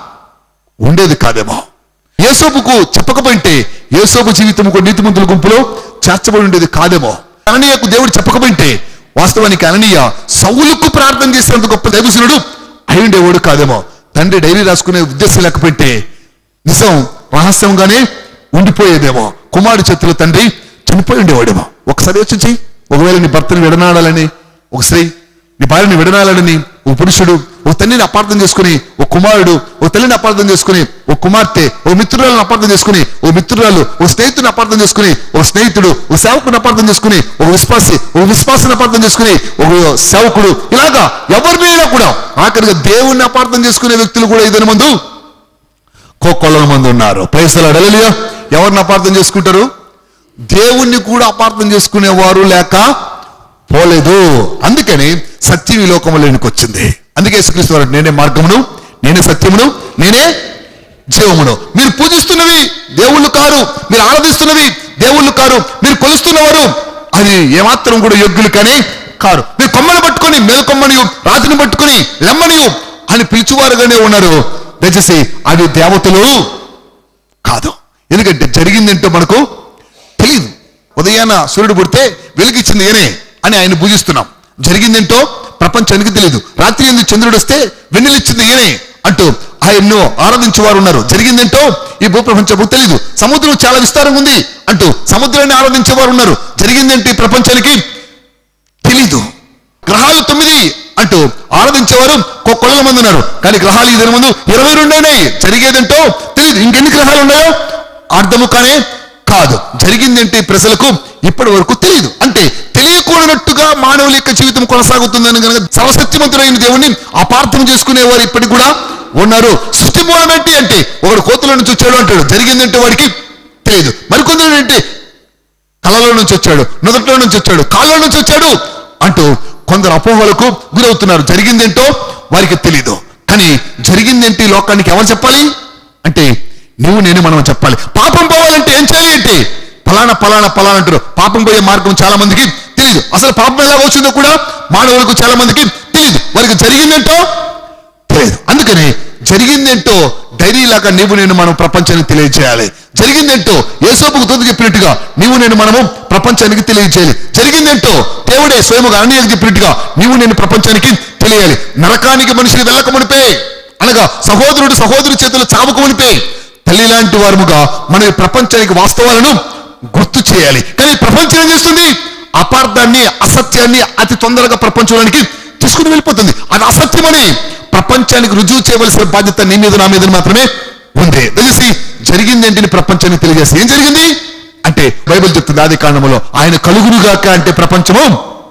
ఉండేది కాదేమో యేసోపుకు చెప్పకపోయింటే యేసోపు జీవితం కూడా నీతిమంతుల గుంపులో చేర్చబడి ఉండేది కాదేమో అననీయకు దేవుడు చెప్పకపోయింటే వాస్తవానికి అననీయ సౌలుకు ప్రార్థన చేసినంత గొప్ప దైవసునుడు అయి ఉండేవాడు కాదేమో తండ్రి డైరీ రాసుకునే ఉద్దేశం లేకపోయింటే నిజం రహస్యంగానే ఉండిపోయేదేమో కుమారుడు చేతిలో తండ్రి చనిపోయి ఉండేవాడేమో ఒకసారి యోచించి ఒకవేళ నీ భర్తని విడనాడాలని ఒక స్త్రీ నీ భార్యని విడనాలని ఓ పురుషుడు ఓ తల్లిని అపార్థం చేసుకుని ఓ కుమారుడు ఓ తల్లిని అపార్థం చేసుకుని ఓ కుమార్తె ఓ మిత్రురాలను అపార్థం చేసుకుని ఓ మిత్రురాలు ఓ స్నేహితుని అపార్థం చేసుకుని ఓ స్నేహితుడు ఓ సేవకుని అపార్థం చేసుకుని ఒక విశ్వాసి ఓ విశ్వాసిని అపార్థం చేసుకుని ఒక సేవకుడు ఇలాగా ఎవరినైనా కూడా ఆఖరిగా దేవుణ్ణి అపార్థం చేసుకునే వ్యక్తులు కూడా ఇదని మందు కోకొల్లల మంది ఉన్నారు పైసలు అడగలియా ఎవరిని అపార్థం చేసుకుంటారు దేవుణ్ణి కూడా అపార్థం చేసుకునేవారు లేక పోలేదు అందుకని సత్యం ఈ లోకంలోనికి వచ్చింది అందుకే యేసుక్రీస్తు వారు నేనే మార్గమును నేనే సత్యమును నేనే జీవమును మీరు పూజిస్తున్నవి దేవుళ్ళు కారు మీరు ఆరాధిస్తున్నవి దేవుళ్ళు కారు మీరు కొలుస్తున్నవారు అది ఏమాత్రం కూడా యోగ్యులు కానీ కారు మీరు కొమ్మని పట్టుకొని మేల్కొమ్మనియు రాతిని పట్టుకొని లెమ్మనియు అని పిలుచువారుగానే ఉన్నారు దయచేసి అవి దేవతలు కాదు ఎందుకంటే జరిగిందేంటో మనకు తెలియదు ఉదయాన సూర్యుడు పుడితే వెలుగిచ్చింది ఏనే అని ఆయన పూజిస్తున్నాం జరిగిందేంటో ప్రపంచానికి తెలియదు రాత్రి ఎందుకు చంద్రుడు వస్తే వెన్నెలిచ్చింది ఏనే అంటూ ఆయన్ను ఆరాధించేవారు ఉన్నారు జరిగిందేంటో ఈ భూప్రపంచము తెలియదు సముద్రం చాలా విస్తారంగా ఉంది అంటూ సముద్రాన్ని ఆరాధించేవారు ఉన్నారు జరిగిందేంటి ఈ ప్రపంచానికి తెలీదు గ్రహాలు తొమ్మిది అంటూ ఆరాధించేవారు కొల్ల మంది ఉన్నారు కానీ గ్రహాలు ఈ ముందు ఇరవై రెండు అయినాయి జరిగేదంటో తెలియదు ఇంకెన్ని గ్రహాలు ఉన్నాయో అర్థము కానే కాదు జరిగిందంటే ప్రజలకు ఇప్పటి వరకు తెలియదు అంటే తెలియకూడనట్టుగా మానవుల యొక్క జీవితం కొనసాగుతుందని కనుక సర్వసత్యవంతుడైన దేవుణ్ణి అపార్థం చేసుకునేవారు ఇప్పటికి కూడా ఉన్నారు సృష్టి మూలం ఏంటి అంటే ఒకడు కోతుల నుంచి వచ్చాడు అంటాడు జరిగిందంటే వాడికి తెలియదు మరికొందరు ఏంటి కళ్ళలో నుంచి వచ్చాడు నుదట్లో నుంచి వచ్చాడు కాళ్ళలో నుంచి వచ్చాడు అంటూ కొందరు అపోహలకు గురవుతున్నారు జరిగిందేంటో వారికి తెలియదు కానీ జరిగిందేంటి ఈ లోకానికి ఎవరు చెప్పాలి అంటే నువ్వు నేను మనం చెప్పాలి పాపం పోవాలంటే ఏం చేయాలి అంటే ఫలానా ఫలానా ఫలానా అంటారు పాపం పోయే మార్గం చాలా మందికి తెలియదు అసలు పాపం ఎలా వచ్చిందో కూడా మానవులకు చాలా మందికి తెలియదు వారికి జరిగిందేంటో తెలియదు అందుకని జరిగిందేంటో డైరీ లాగా నీవు నేను మనం ప్రపంచానికి తెలియజేయాలి జరిగిందేంటో యేసోపుకు తోడు చెప్పినట్టుగా నీవు నేను మనము ప్రపంచానికి తెలియజేయాలి జరిగిందేంటో దేవుడే స్వయముగా అన్నయ్యకు చెప్పినట్టుగా నీవు నేను ప్రపంచానికి తెలియాలి నరకానికి మనిషిని వెళ్ళక మునిపే అనగా సహోదరుడు సహోదరు చేతులు చావక మునిపే తల్లి లాంటి వారముగా మన ఈ ప్రపంచానికి వాస్తవాలను గుర్తు చేయాలి కానీ ప్రపంచం ఏం చేస్తుంది అపార్థాన్ని అసత్యాన్ని అతి తొందరగా ప్రపంచంలోనికి తీసుకుని వెళ్ళిపోతుంది అది అసత్యమని ప్రపంచానికి రుజువు చేయవలసిన బాధ్యత నీ మీద నా మీద మాత్రమే ఉంది తెలిసి జరిగిందేంటిని ప్రపంచానికి తెలియజేసి ఏం జరిగింది అంటే బైబిల్ చెప్తుంది ఆది కాండములో ఆయన కలుగురుగాక అంటే ప్రపంచము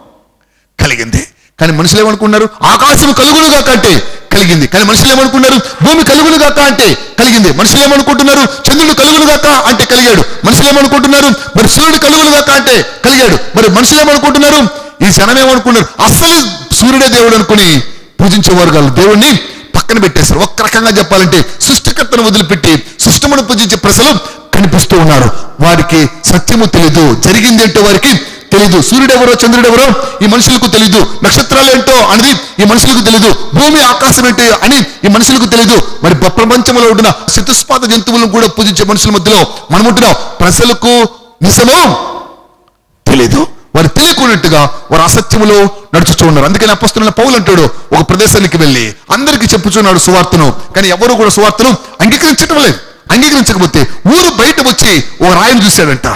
కలిగింది కానీ మనుషులు ఏమనుకున్నారు ఆకాశం కలుగునుగాక అంటే కలిగింది కానీ మనుషులు ఏమనుకున్నారు భూమి కలుగునుగాక అంటే కలిగింది మనుషులు ఏమనుకుంటున్నారు చంద్రుడు కలుగునుగాక అంటే కలిగాడు మనుషులు ఏమనుకుంటున్నారు మరి సూర్యుడు కలుగునుగాక అంటే కలిగాడు మరి మనుషులు ఏమనుకుంటున్నారు ఈ జనం ఏమనుకున్నారు అసలు సూర్యుడే దేవుడు అనుకుని పూజించేవారు కాదు దేవుణ్ణి పక్కన పెట్టేశారు ఒక్క రకంగా చెప్పాలంటే సృష్టికర్తను వదిలిపెట్టి సృష్టమును పూజించే ప్రజలు కనిపిస్తూ ఉన్నారు వారికి సత్యము తెలీదు జరిగిందేంటో వారికి తెలీదు సూర్యుడెవరో చంద్రుడెవరో ఈ మనుషులకు తెలీదు నక్షత్రాలు ఏంటో అనేది ఈ మనుషులకు తెలీదు భూమి ఆకాశం ఏంటో అని ఈ మనుషులకు తెలీదు మరి బ- ప్రపంచంలో ఉంటున్న చతుస్పాత జంతువులను కూడా పూజించే మనుషుల మధ్యలో మనం ఉంటున్నాం ప్రజలకు నిజమో తెలీదు వారు తెలియకున్నట్టుగా వారు అసత్యములో నడుచుతూ ఉన్నారు అందుకని అపస్తున్న పౌలు అంటాడు ఒక ప్రదేశానికి వెళ్ళి అందరికీ చెప్పుచున్నాడు సువార్తను కానీ ఎవరు కూడా సువార్తను అంగీకరించడం లేదు అంగీకరించకపోతే ఊరు బయట వచ్చి ఓ రాయిని చూశాడంట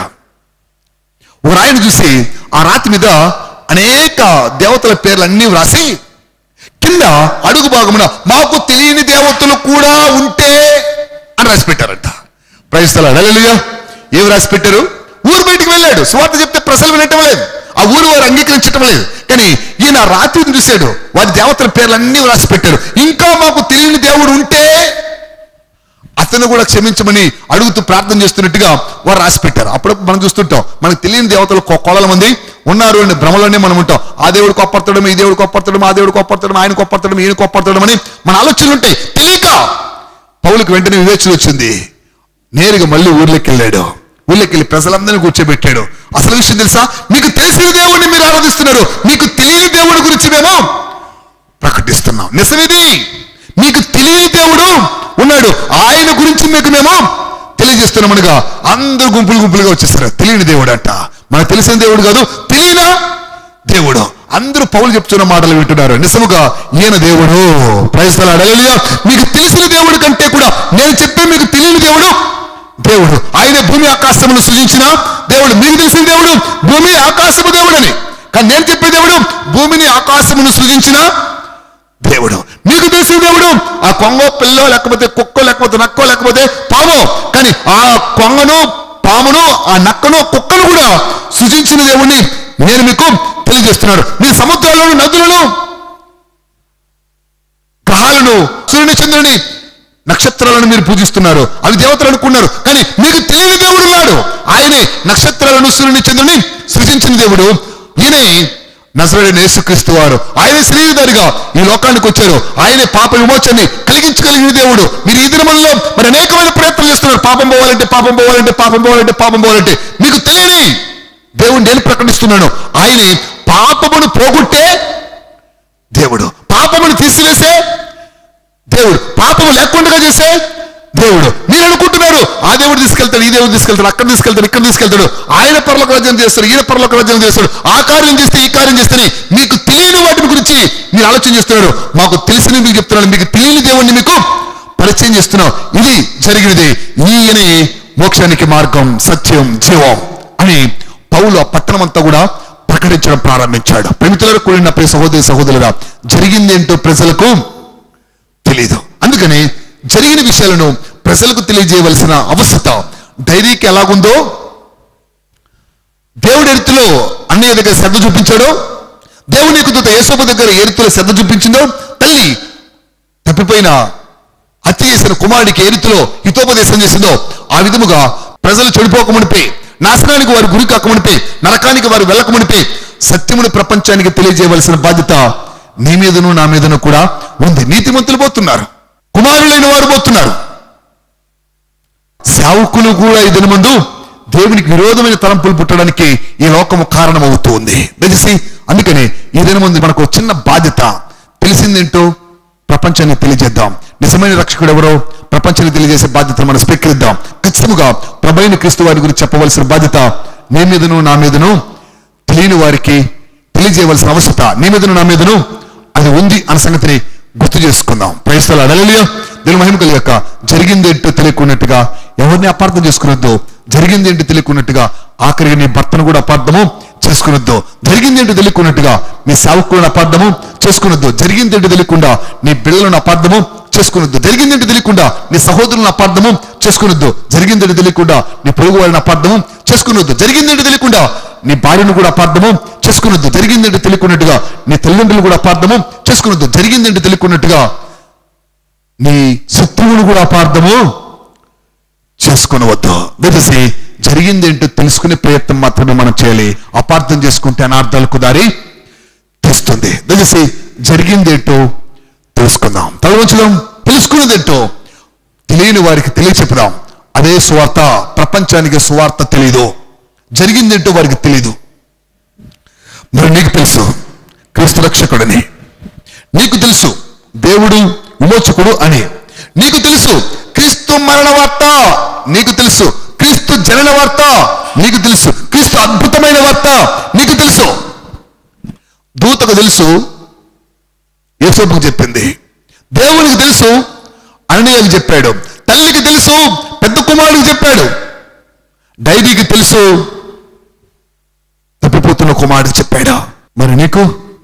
ఓ రాయిని చూసి ఆ రాతి మీద అనేక దేవతల పేర్లు అన్నీ వ్రాసి కింద అడుగు భాగమున మాకు తెలియని దేవతలు కూడా ఉంటే అని రాసి పెట్టారంట ప్రయత్నాలు అడగలుగా ఏం రాసి పెట్టారు ఊరు బయటికి వెళ్ళాడు స్వార్థ చెప్తే ప్రజలు వినటం లేదు ఆ ఊరు వారు అంగీకరించటం లేదు కానీ ఈయన రాత్రిని చూశాడు వారి దేవతల పేర్లన్నీ రాసి పెట్టారు ఇంకా మాకు తెలియని దేవుడు ఉంటే అతని వచ్చినా కూడా క్షమించమని అడుగుతూ ప్రార్థన చేస్తున్నట్టుగా వారు రాసి పెట్టారు అప్పుడు మనం చూస్తుంటాం మనకు తెలియని దేవతలు కొ- కోడల మంది ఉన్నారు అని భ్రమలోనే మనం ఉంటాం ఆ దేవుడు కొప్పడతాడు ఈ దేవుడు కొప్పడతాడు ఆ దేవుడు కొప్పడతాడు ఆయన కొప్పడతాడు ఈయన కొప్పడతాడు అని మన ఆలోచనలు ఉంటాయి తెలియక పౌలకు వెంటనే వివేచన వచ్చింది నేరుగా మళ్ళీ ఊర్లోకి వెళ్ళాడు ఊర్లోకి వెళ్ళి ప్రజలందరినీ కూర్చోబెట్టాడు అసలు విషయం తెలుసా మీకు తెలిసిన దేవుడిని మీరు ఆరాధిస్తున్నారు మీకు తెలియని దేవుడి గురించి మేము ప్రకటిస్తున్నాం నిజమిది మీకు తెలియని దేవుడు ఉన్నాడు ఆయన గురించి మీకు మేము తెలియజేస్తున్నామనగా అందరూ గుంపులు గుంపులుగా వచ్చేస్తారు తెలియని దేవుడు అంట మనకు తెలిసిన దేవుడు కాదు తెలియనా దేవుడు అందరూ పౌలు చెప్తున్న మాటలు వింటున్నారు నిజముగా ఈయన దేవుడు ప్రయత్నాలు మీకు తెలిసిన దేవుడు కంటే కూడా నేను చెప్పే మీకు తెలియని దేవుడు దేవుడు ఆయన భూమి ఆకాశమును సృజించిన దేవుడు మీకు తెలిసిన దేవుడు భూమి ఆకాశము దేవుడని కానీ నేను చెప్పే దేవుడు భూమిని ఆకాశమును సృజించిన దేవుడు మీకు తెలిసిన దేవుడు ఆ కొంగ పిల్లో లేకపోతే కుక్కో లేకపోతే నక్కో లేకపోతే పామో కానీ ఆ కొంగను పామును ఆ నక్కను కుక్కను కూడా సృజించిన దేవుణ్ణి నేను మీకు తెలియజేస్తున్నాడు మీ సముద్రాలను నదులను గ్రహాలను సూర్యుని చంద్రుని నక్షత్రాలను మీరు పూజిస్తున్నారు అవి దేవతలు అనుకున్నారు కానీ మీకు తెలియని దేవుడు ఉన్నాడు ఆయనే నక్షత్రాలను సూర్యుని చంద్రుని సృజించిన దేవుడు ఈయనే నజరుడైన యేసుక్రీస్తు వారు ఆయన శరీరధారిగా ఈ లోకానికి వచ్చారు ఆయనే పాప విమోచనని కలిగించగలిగిన దేవుడు మీరు ఈ దినములలో మరి అనేకమైన ప్రయత్నాలు చేస్తున్నారు పాపం పోవాలంటే పాపం పోవాలంటే పాపం పోవాలంటే పాపం పోవాలంటే మీకు తెలియని దేవుడు నేను ప్రకటిస్తున్నాను ఆయనే పాపమును పోగొట్టే దేవుడు పాపమును తీసివేసే దేవుడు పాపము లేకుండా చేసే దేవుడు మీరు అనుకుంటున్నారు ఆ దేవుడు తీసుకెళ్తాడు ఈ దేవుడు తీసుకెళ్తాడు అక్కడ తీసుకెళ్తాడు ఇక్కడ తీసుకెళ్తాడు ఆయన పరలోక రాజ్యం చేస్తాడు ఈయన పరలోక రాజ్యం చేస్తాడు ఆ కార్యం చేస్తే ఈ కార్యం చేస్తే మీకు తెలియని వాటి గురించి మీరు ఆలోచన చేస్తున్నారు మాకు తెలిసిన మీకు చెప్తున్నాను మీకు తెలియని దేవుడిని మీకు పరిచయం చేస్తున్నాం ఇది జరిగినది ఈయనే మోక్షానికి మార్గం సత్యం జీవం అని పౌలు ఆ పట్టణం అంతా కూడా ప్రకటించడం ప్రారంభించాడు ప్రేమితులకు కూడిన ప్రియ సహోదరి సహోదరుగా జరిగిందేంటో ప్రజలకు తెలియదు అందుకని జరిగిన విషయాలను ప్రజలకు తెలియజేయవలసిన అవసరత డైరీకి ఎలాగుందో దేవుడి ఎరుతులో అన్నయ్య దగ్గర శ్రద్ధ చూపించాడో దేవుని యొక్క దూత యేసోబు దగ్గర ఏ రీతిలో శ్రద్ధ చూపించిందో తల్లి తప్పిపోయిన హత్య చేసిన కుమారుడికి ఏ రీతిలో హితోపదేశం చేసిందో ఆ విధముగా ప్రజలు చెడిపోకమునిపే నాశనానికి వారు గురి కాకమునిపే నరకానికి వారు వెళ్ళకమునిపే సత్యమును ప్రపంచానికి తెలియజేయవలసిన బాధ్యత నీ మీదను నా మీదను కూడా ఉంది నీతిమంతులు పోతున్నారు కుమారులైన వారు పోతున్నారు సేవకులు కూడా ఈ దినమందు దేవునికి విరోధమైన తలంపులు పుట్టడానికి ఈ లోకము కారణమవుతూ ఉంది దయచేసి అందుకని ఈ దినమందు మనకు ఒక చిన్న బాధ్యత తెలిసిందేంటో ప్రపంచానికి తెలియజేద్దాం నిజమైన రక్షకుడు ఎవరో ప్రపంచానికి తెలియజేసే బాధ్యతను మనం స్వీకరిద్దాం ఖచ్చితంగా ప్రభైన క్రీస్తు వారి గురించి చెప్పవలసిన బాధ్యత నీ మీదను నా మీదను తెలియని వారికి తెలియజేయవలసిన అవసరత నీ మీదను నా మీదను అది ఉంది అన్న సంగతిని గుర్తు చేసుకుందాం ప్రయత్నాలు అడగలియో దీని మహిమ కలిగాక జరిగిందేంటో తెలియకున్నట్టుగా ఎవరిని అపార్థం చేసుకున్నద్దు జరిగిందేంటో తెలియకున్నట్టుగా ఆఖరికి నీ భర్తను కూడా అపార్థము చేసుకునొద్దు జరిగిందేంటో తెలియకున్నట్టుగా నీ సేవకులను అపార్థము చేసుకునొద్దు జరిగిందేంటో తెలియకుండా నీ బిడ్డలను అపార్థము చేసుకునొద్దు జరిగిందేంటో తెలియకుండా నీ సహోదరులను అపార్థము చేసుకునొద్దు జరిగిందేంటో తెలియకుండా నీ పొరుగు వారిని అపార్థము చేసుకునొద్దు జరిగిందేంటో తెలియకుండా నీ భార్యను కూడా అపార్థము చేసుకునొద్దు జరిగిందేంటో తెలియకున్నట్టుగా నీ తల్లిదండ్రులు కూడా అపార్థము చేసుకునొద్దు జరిగిందేంటో తెలియకున్నట్టుగా నీ శత్రువును కూడా అపార్థము చేసుకునవద్దు దయచేసి జరిగిందేంటో తెలుసుకునే ప్రయత్నం మాత్రమే మనం చేయాలి అపార్థం చేసుకుంటే అనార్థాలకు దారి తెస్తుంది దయచేసి జరిగిందేంటో తెలుసుకుందాం తలవంచడం తెలుసుకున్నదేంటో తెలియని వారికి తెలియచెప్పుదాం అదే సువార్త ప్రపంచానికి సువార్త తెలియదు జరిగిందేంటో వారికి తెలియదు మరి నీకు తెలుసు క్రీస్తు రక్షకుడని నీకు తెలుసు దేవుడు విమోచకుడు అని నీకు తెలుసు క్రీస్తు మరణ వార్త నీకు తెలుసు క్రీస్తు జనన వార్త నీకు తెలుసు క్రీస్తు అద్భుతమైన వార్త నీకు తెలుసు దూతకు తెలుసు యేసోపుకు చెప్పింది దేవునికి తెలుసు అన్నయ్యకు చెప్పాడు తల్లికి తెలుసు పెద్ద కుమారుడికి చెప్పాడు డైరీకి తెలుసు తప్పిపోతున్న కుమారుడికి చెప్పాడు మరి నీకు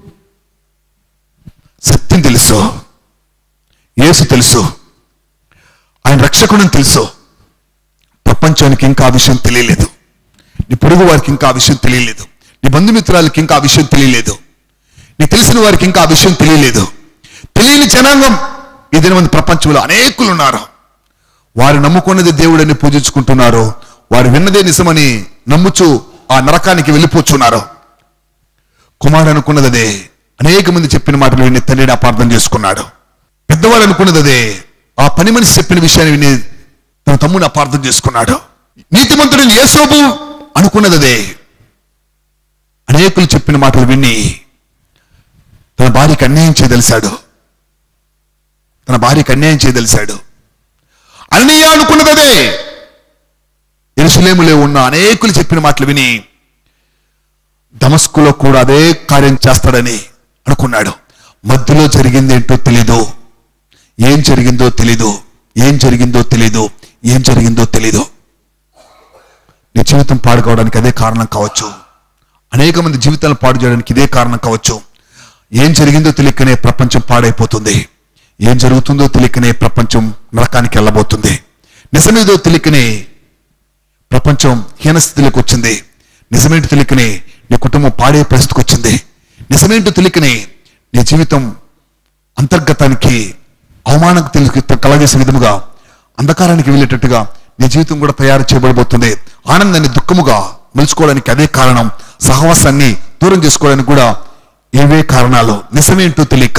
సత్యం తెలుసు యేసు తెలుసు ఆయన రక్షకుడని తెలుసు ప్రపంచానికి ఇంకా ఆ విషయం తెలియలేదు నీ పొరుగు వారికి ఇంకా ఆ విషయం తెలియలేదు నీ బంధుమిత్రాలకి ఇంకా ఆ విషయం తెలియలేదు నీ తెలిసిన వారికి ఇంకా ఆ విషయం తెలియలేదు తెలియని జనాంగం ఈ దినమంది ప్రపంచంలో అనేకులు ఉన్నారు వారు నమ్ముకున్నది దేవుడని పూజించుకుంటున్నారు వారు విన్నదే నిజమని నమ్ముచు ఆ నరకానికి వెళ్ళిపోతున్నారు కుమారుడు అనుకున్నది అదే అనేక మంది చెప్పిన మాటలు విని తండ్రిని అపార్థం చేసుకున్నాడు పెద్దవాడు అనుకున్నది అదే ఆ పని మనిషి చెప్పిన విషయాన్ని విని తన తమ్ముని అపార్థం చేసుకున్నాడు నీతిమంతుడిని యేసోబు అనుకున్నది అదే అనేకులు చెప్పిన మాటలు విని తన భార్యకి అన్యాయం చేయదలిశాడు తన భార్యకి అన్యాయం చేయదలిశాడు అన్నయ్య అనుకున్నది అదే ఎరుసలేములో ఉన్న అనేకులు చెప్పిన మాటలు విని దమస్కులో కూడా అదే కార్యం చేస్తాడని అనుకున్నాడు మధ్యలో జరిగింది ఏంటో తెలీదు ఏం జరిగిందో తెలీదు ఏం జరిగిందో తెలీదు ఏం జరిగిందో తెలీదు నీ జీవితం పాడుకోవడానికి అదే కారణం కావచ్చు అనేక మంది జీవితాలను పాడు చేయడానికి ఇదే కారణం కావచ్చు ఏం జరిగిందో తెలియకనే ప్రపంచం పాడైపోతుంది ఏం జరుగుతుందో తెలియకనే ప్రపంచం నరకానికి వెళ్ళబోతుంది నిజమేదో తెలియకనే ప్రపంచం హీనస్థితిలోకి వచ్చింది నిజమేంటో తెలియకనే నీ కుటుంబం పాడే పరిస్థితికి వచ్చింది నిజమేంటో తెలియకనే నీ జీవితం అంతర్గతానికి అవమానం తెలిసి కలగేసే విధముగా అంధకారానికి వెళ్ళేటట్టుగా నీ జీవితం కూడా తయారు చేయబడబోతుంది ఆనందాన్ని దుఃఖముగా మలుచుకోవడానికి అదే కారణం సహవాసాన్ని దూరం చేసుకోవడానికి కూడా ఏవే కారణాలు నిజమేంటో తెలియక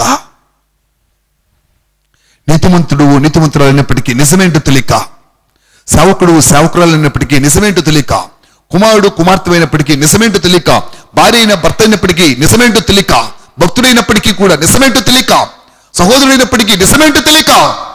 నీతిమంతుడు నీతిమంతురాలు అయినప్పటికీ నిజమేంటో తెలియక సేవకుడు సేవకురాలు అయినప్పటికీ నిజమేంటో తెలియక కుమారుడు కుమార్తె అయినప్పటికీ నిజమేంటో తెలియక భార్య అయిన భర్త అయినప్పటికీ నిజమేంటో తెలియక భక్తుడైనప్పటికీ కూడా నిజమేంటో తెలియక సహోదరుడైనప్పటికీ నిజమేంటో తెలియక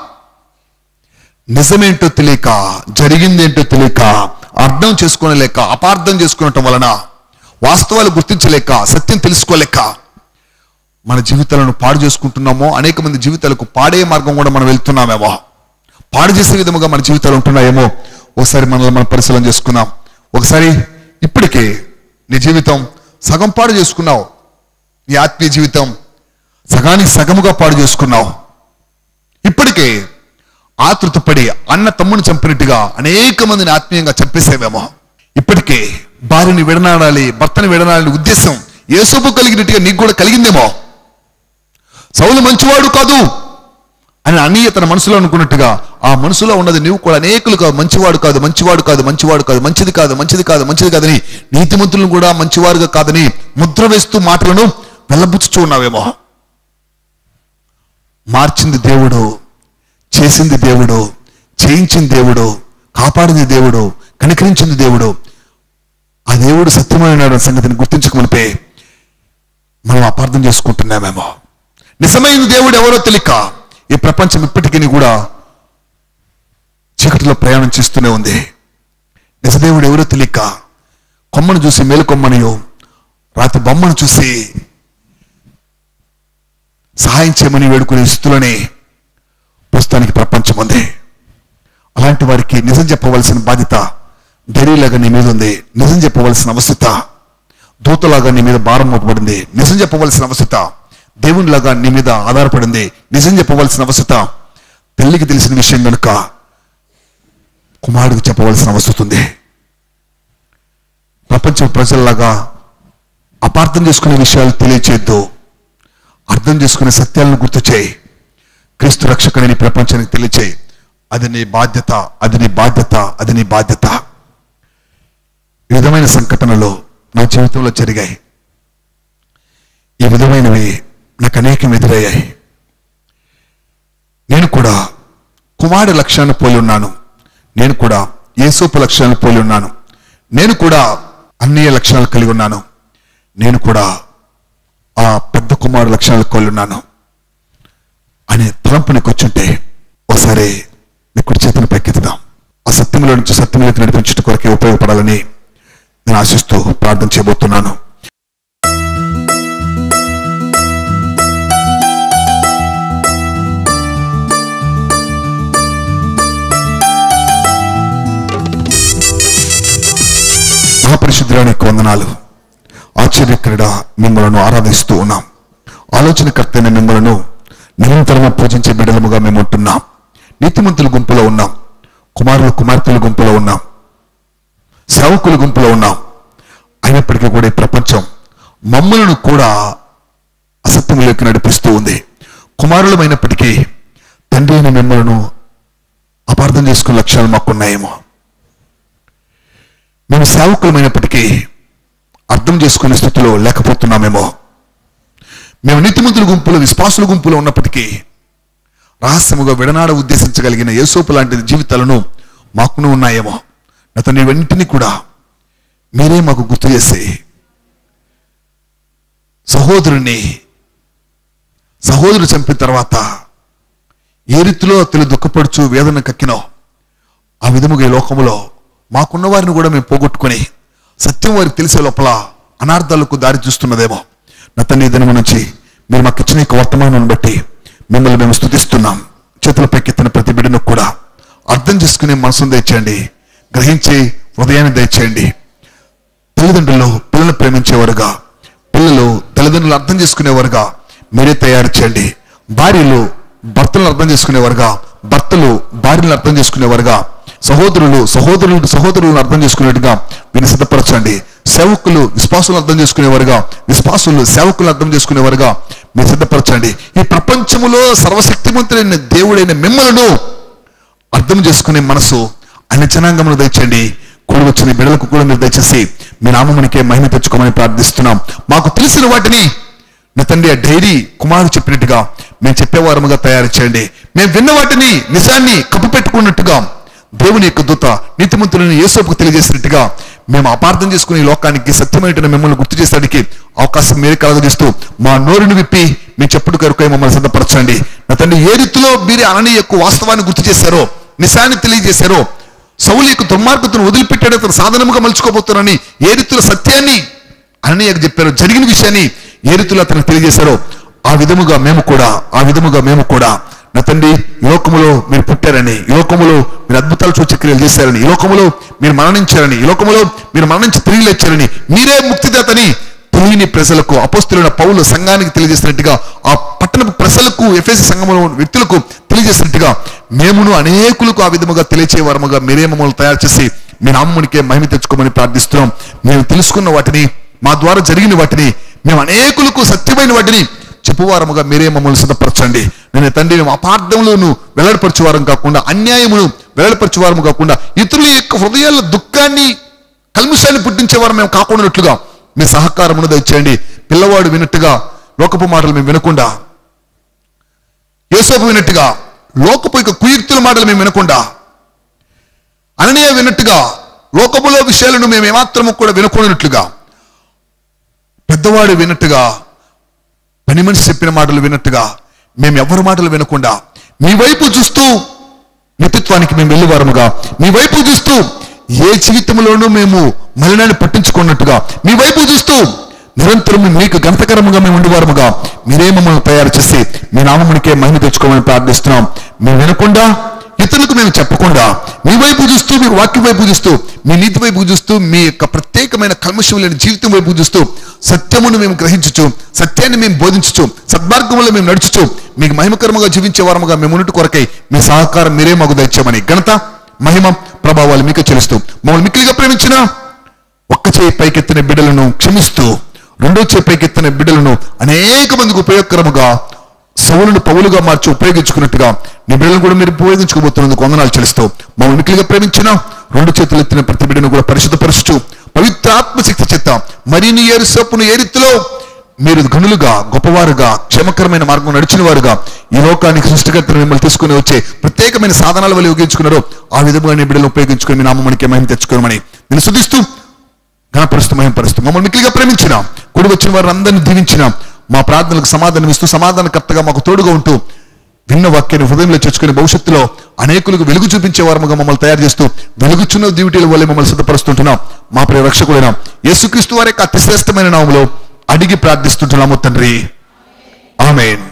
నిజమేంటో తెలియక జరిగిందేంటో తెలియక అర్థం చేసుకోలేక అపార్థం చేసుకునటం వలన వాస్తవాలు గుర్తించలేక సత్యం తెలుసుకోలేక మన జీవితాలను పాడు చేసుకుంటున్నామో అనేక మంది జీవితాలకు పాడే మార్గం కూడా మనం వెళ్తున్నామేమో పాడు చేసే విధముగా మన జీవితాలు ఉంటున్నాయేమో ఒకసారి మనల్ని మనం పరిశీలన చేసుకుందాం ఒకసారి ఇప్పటికే నీ జీవితం సగం పాడు చేసుకున్నావు నీ ఆత్మీయ జీవితం సగానికి సగముగా పాడు చేసుకున్నావు ఇప్పటికే ఆతృతపడి అన్న తమ్ముని చంపినట్టుగా అనేక మందిని ఆత్మీయంగా చంపేసేవేమో ఇప్పటికే భార్యని విడనాడాలి భర్తని విడనాడాలి ఉద్దేశం ఏసోపు కలిగినట్టుగా నీకు కూడా కలిగిందేమో సౌలు మంచివాడు కాదు అని అన్నయ్య తన మనసులో అనుకున్నట్టుగా ఆ మనసులో ఉన్నది నువ్వు కూడా అనేకులుగా మంచివాడు కాదు మంచివాడు కాదు మంచివాడు కాదు మంచిది కాదు మంచిది కాదు మంచిది కాదని నీతిమంతులను కూడా మంచివారుగా కాదని ముద్ర వేస్తూ మాటలను వెళ్ళబుచ్చుతూ ఉన్నావేమో మార్చింది దేవుడు చేసింది దేవుడు చేయించింది దేవుడు కాపాడింది దేవుడు కనికరించింది దేవుడు ఆ దేవుడు సత్యమైన సంగతిని గుర్తించకమునిపే మనం అపార్థం చేసుకుంటున్నామేమో నిజమైన దేవుడు ఎవరో తెలియక ఈ ప్రపంచం ఇప్పటికీ కూడా చీకటిలో ప్రయాణం చేస్తూనే ఉంది నిజదేవుడు ఎవరో తెలియక కొమ్మను చూసి మేలుకొమ్మనియో రాతి బొమ్మను చూసి సహాయం చేయమని వేడుకునే స్థితిలోనే ప్రస్తుతానికి ప్రపంచం ఉంది అలాంటి వారికి నిజం చెప్పవలసిన బాధ్యత ధైర్యలాగా నీ మీద ఉంది నిజం చెప్పవలసిన అవసరత దూతలాగా నీ మీద భారం మోపబడింది నిజం చెప్పవలసిన అవసరత దేవునిలాగా నీ మీద ఆధారపడింది నిజం చెప్పవలసిన అవసరత తల్లికి తెలిసిన విషయం కనుక కుమారుడికి చెప్పవలసిన అవసరం ఉంది ప్రపంచ ప్రజల్లాగా అపార్థం చేసుకునే విషయాలు తెలియచేద్దు అర్థం చేసుకునే సత్యాలను గుర్తు చేయి క్రీస్తు రక్షకుడిని ప్రపంచానికి తెలియచేయి అది నీ బాధ్యత అది నీ బాధ్యత అది నీ బాధ్యత ఈ విధమైన సంఘటనలు నా జీవితంలో జరిగాయి ఈ విధమైనవి నాకు అనేకం ఎదురయ్యాయి నేను కూడా కుమారుడి లక్ష్యాన్ని పోలి ఉన్నాను నేను కూడా యేసోపు లక్ష్యాన్ని పోలి ఉన్నాను నేను కూడా అన్నీయ లక్షణాలు కలిగి ఉన్నాను నేను కూడా ఆ పెద్ద కుమారుడు లక్షణాలు పోలి ఉన్నాను అనే తలంపు నీకు వచ్చుంటే ఒకసారి నీ కుడి చేతిని పైకెత్తుదాం ఆ సత్యంలో నుంచి సత్యంలోకి నడిపించడం కొరకే ఉపయోగపడాలని నేను ఆశిస్తూ ప్రార్థన చేయబోతున్నాను మహాపరిశుద్ధానికి వందనాలు ఆశ్చర్యకరుడ మిమ్మలను ఆరాధిస్తూ ఉన్నాం ఆలోచనకర్తైన మిమ్మలను నిరంతరము పూజించే బిడలముగా మేము ఉంటున్నాం నీతిమంతుల గుంపులో ఉన్నాం కుమారుల కుమార్తెల గుంపులో ఉన్నాం సేవకుల గుంపులో ఉన్నాం అయినప్పటికీ కూడా ఈ ప్రపంచం మమ్మలను కూడా అసత్యంలోకి నడిపిస్తూ ఉంది కుమారులమైనప్పటికీ తండ్రి అయిన మిమ్మలను అపార్థం చేసుకునే లక్ష్యాలు మాకున్నాయేమో మేము సేవకులమైనప్పటికీ అర్థం చేసుకునే స్థితిలో లేకపోతున్నామేమో మేము నీతిమంతుల గుంపులో విశ్వాసుల గుంపులో ఉన్నప్పటికీ రహస్యముగా విడనాడ ఉద్దేశించగలిగిన యేసోపు లాంటి జీవితాలను మాకును ఉన్నాయేమో అతను ఇవన్నింటినీ కూడా మీరే మాకు గుర్తు చేసి సహోదరుని సహోదరుడు చంపిన తర్వాత ఏ రీతిలో అతను దుఃఖపడుచు వేదన కక్కినో ఆ విధముగా ఈ లోకములో మాకున్న వారిని కూడా మేము పోగొట్టుకొని సత్యం వారికి తెలిసే లోపల అనార్థాలకు దారి చూస్తున్నదేమో నా తండ్రి ఈ దినము నుంచి మీరు మాకు ఇచ్చిన యొక్క వర్తమానాన్ని బట్టి మిమ్మల్ని మేము స్థుతిస్తున్నాం చేతులపైకెత్తిన ప్రతి బిడ్డను కూడా అర్థం చేసుకునే మనసును దయచేయండి గ్రహించే హృదయాన్ని దయచేయండి తల్లిదండ్రులు పిల్లలను ప్రేమించేవారుగా పిల్లలు తల్లిదండ్రులు అర్థం చేసుకునేవారుగా మీరే తయారు చేయండి భార్యలు భర్తలను అర్థం చేసుకునేవారుగా భర్తలు భార్యలను అర్థం చేసుకునేవారుగా సహోదరులు సహోదరులు సహోదరులను అర్థం చేసుకునేట్టుగా వీరిని సిద్ధపరచండి సేవకులు విశ్వాసులను అర్థం చేసుకునేవారుగా విశ్వాసులు సేవకులను అర్థం చేసుకునేవారుగా మీరు సిద్ధపరచండి ఈ ప్రపంచములో సర్వశక్తిమంతుడైన దేవుడైన మిమ్మలను అర్థం చేసుకునే మనసు అన్ని జనాంగమును దయచండి కూడి వచ్చిన బిడలకు కూడా మీరు దయచేసి మీ నామమునికే మహిమ తెచ్చుకోమని ప్రార్థిస్తున్నాం మాకు తెలిసిన వాటిని నా తండ్రి ఆ డైరీ కుమారుడు చెప్పినట్టుగా మేము చెప్పేవారముగా తయారు చేయండి మేము విన్న వాటిని నిజాన్ని కప్పు పెట్టుకున్నట్టుగా దేవుని యొక్క దూత నీతిమంతులను యేసోపుకు తెలియజేసినట్టుగా మేము అపార్థం చేసుకుని ఈ లోకానికి సత్యమైన మిమ్మల్ని గుర్తు చేసేదానికి అవకాశం మీరే కలగజేస్తూ మా నోరుని విప్పి మేము చెప్పుడు కరుకై మమ్మల్ని సిద్ధపరచండి నా తండ్రి ఏ రీతిలో మీరే అనని యొక్క వాస్తవాన్ని గుర్తు చేశారో నిశాన్ని తెలియజేశారో సౌలు యొక్క దుర్మార్గతను వదిలిపెట్టాడు అతను సాధనముగా మలుచుకోబోతున్నారని ఏ రీతిలో సత్యాన్ని అననీయకు చెప్పారో జరిగిన విషయాన్ని ఏ రీతిలో అతనికి తెలియజేశారో ఆ విధముగా మేము కూడా ఆ విధముగా మేము కూడా నా తండ్రి ఈ లోకములో మీరు పుట్టారని ఈ లోకములో మీరు అద్భుతాలు సూచక్రియలు చేశారని ఈ లోకములో మీరు మరణించారని ఈ లోకములో మీరు మరణించి తిరిగి లేచారని మీరే ముక్తిదాతని తెలియని ప్రజలకు అపోస్తులైన పౌలు సంఘానికి తెలియజేసినట్టుగా ఆ పట్టణపు ప్రజలకు ఎఫ్ఎసి సంఘంలో ఉన్న వ్యక్తులకు తెలియజేసినట్టుగా మేమును అనేకులకు ఆ విధముగా తెలియచేవారముగా మీరే మమ్మల్ని తయారు చేసి మీ నామమునికే మహిమ తెచ్చుకోమని ప్రార్థిస్తున్నాం మేము తెలుసుకున్న వాటిని మా ద్వారా జరిగిన వాటిని మేము అనేకులకు సత్యమైన వాటిని చెప్పువారముగా మీరే మమ్మల్ని సిద్ధపరచండి నేను తండ్రి మేము అపార్థములను వెల్లడిపరచువారం కాకుండా అన్యాయమును వెల్లడిపరచువారము కాకుండా ఇతరుల యొక్క హృదయాల దుఃఖాన్ని కల్మిషాన్ని పుట్టించేవారు మేము కాకుండానట్లుగా మీ సహకారమును దయచేయండి పిల్లవాడు వినట్టుగా లోకపు మాటలు మేము వినకుండా యేసోపు వినట్టుగా లోకపు యొక్క కుయుక్తుల మాటలు మేము వినకుండా అననీయ వినట్టుగా లోకములో విషయాలను మేము ఏమాత్రము కూడా వినకూడనట్లుగా పెద్దవాడు వినట్టుగా పని మనిషి చెప్పిన మాటలు వినట్టుగా మేము ఎవరి మాటలు వినకుండా మీ వైపు చూస్తూ నిత్యత్వానికి మేము వెళ్ళేవారముగా మీ వైపు చూస్తూ ఏ జీవితంలోనూ మేము మలినాన్ని పట్టించుకున్నట్టుగా మీ వైపు చూస్తూ నిరంతరం మీకు గంతకరముగా మేము ఉండేవారముగా మీరే మమ్మల్ని తయారు చేసి మీ నామమునికే మహిమ తెచ్చుకోమని ప్రార్థిస్తున్నాం మేము వినకుండా ఇతరులకు మేము చెప్పకుండా మీ వైపు చూస్తూ మీ వాక్యం వైపు చూస్తూ మీ నీతి వైపు చూస్తూ మీ యొక్క ప్రత్యేకమైన కల్మషం లేని జీవితం వైపు చూస్తూ సత్యమును మేము గ్రహించుచు సత్యాన్ని మేము బోధించుచు సద్మార్గంలో మేము నడుచుచు మీకు మహిమకరముగా జీవించే వారముగా మేము ఉన్నట్టు కొరకై మీ సహకారం మీరే మాకు దయచామని ఘనత మహిమ ప్రభావాలు మీకు చెల్లిస్తూ మమ్మల్ని మిక్కిలిగా ప్రేమించిన ఒక్క చేయి పైకెత్తిన బిడ్డలను క్షమిస్తూ రెండో చేయి పైకెత్తిన బిడ్డలను అనేక మందికి ఉపయోగకరముగా సవులను పౌలుగా మార్చి ఉపయోగించుకున్నట్టుగా నీ బిడ్డలను కూడా మీరు ఉపయోగించుకోబోతున్నందుకు వందనాలు చెల్లిస్తూ మమ్మల్ని మిక్కిలిగా ప్రేమించిన రెండు చేతులు ఎత్తిన ప్రతి బిడ్డను కూడా పరిశుద్ధపరచుచు పవిత్ర ఆత్మశక్తి చేత మరిన్ని ఏరు సొప్పును ఏ రీతిలో మీరు గనులుగా గొప్పవారుగా క్షమకరమైన మార్గం నడిచిన వారుగా ఈ లోకానికి సృష్టికర్తను మిమ్మల్ని తీసుకుని వచ్చే ప్రత్యేకమైన సాధనాల వల్ల ఉపయోగించుకున్నారో ఆ విధంగా నీ బిడ్డలు ఉపయోగించుకుని మీ నామమునికి మహిమ తెచ్చుకోమని నేను శుద్ధిస్తూ ఘనపరుస్తూ మహింపరుస్తూ మమ్మల్ని మిక్కిలిగా ప్రేమించిన కూడి వచ్చిన వారిని అందరినీ దీవించిన మా ప్రార్థనలకు సమాధానం ఇస్తూ సమాధానకర్తగా మాకు తోడుగా ఉంటూ విన్న వాక్యాన్ని హృదయంలో చేర్చుకుని భవిష్యత్తులో అనేకులకు వెలుగు చూపించే వారముగా మమ్మల్ని తయారు చేస్తూ వెలుగుచున్న దివిటీల వల్ల మమ్మల్ని సిద్ధపరుస్తుంటున్నాం మా ప్రియ రక్షకుడైన యేసుక్రీస్తు వారి యొక్క అతి శ్రేష్టమైన నామములో అడిగి ప్రార్థిస్తుంటున్నాము తండ్రి ఆమేన్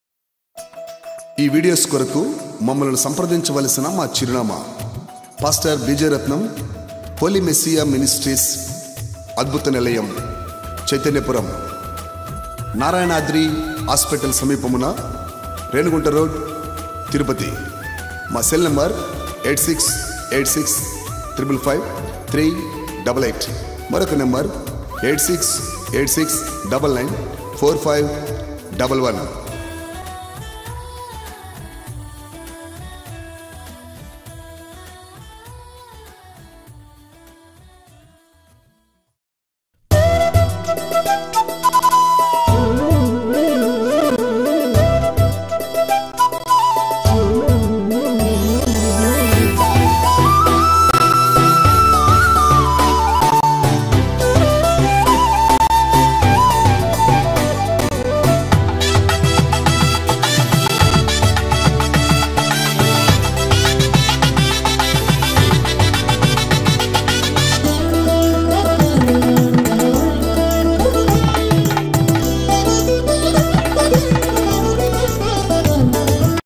ఈ వీడియోస్ కొరకు మమ్మల్ని సంప్రదించవలసిన మా చిరునామా pastor Vijayaratnam Holy Messiah Ministries అద్భుత నిలయం చైతన్యపురం నారాయణాద్రి హాస్పిటల్ సమీపమున రేణుగుంట రోడ్ తిరుపతి మా cell number eight six eight six triple five three double eight మరొక number eight six eight six double nine four five double one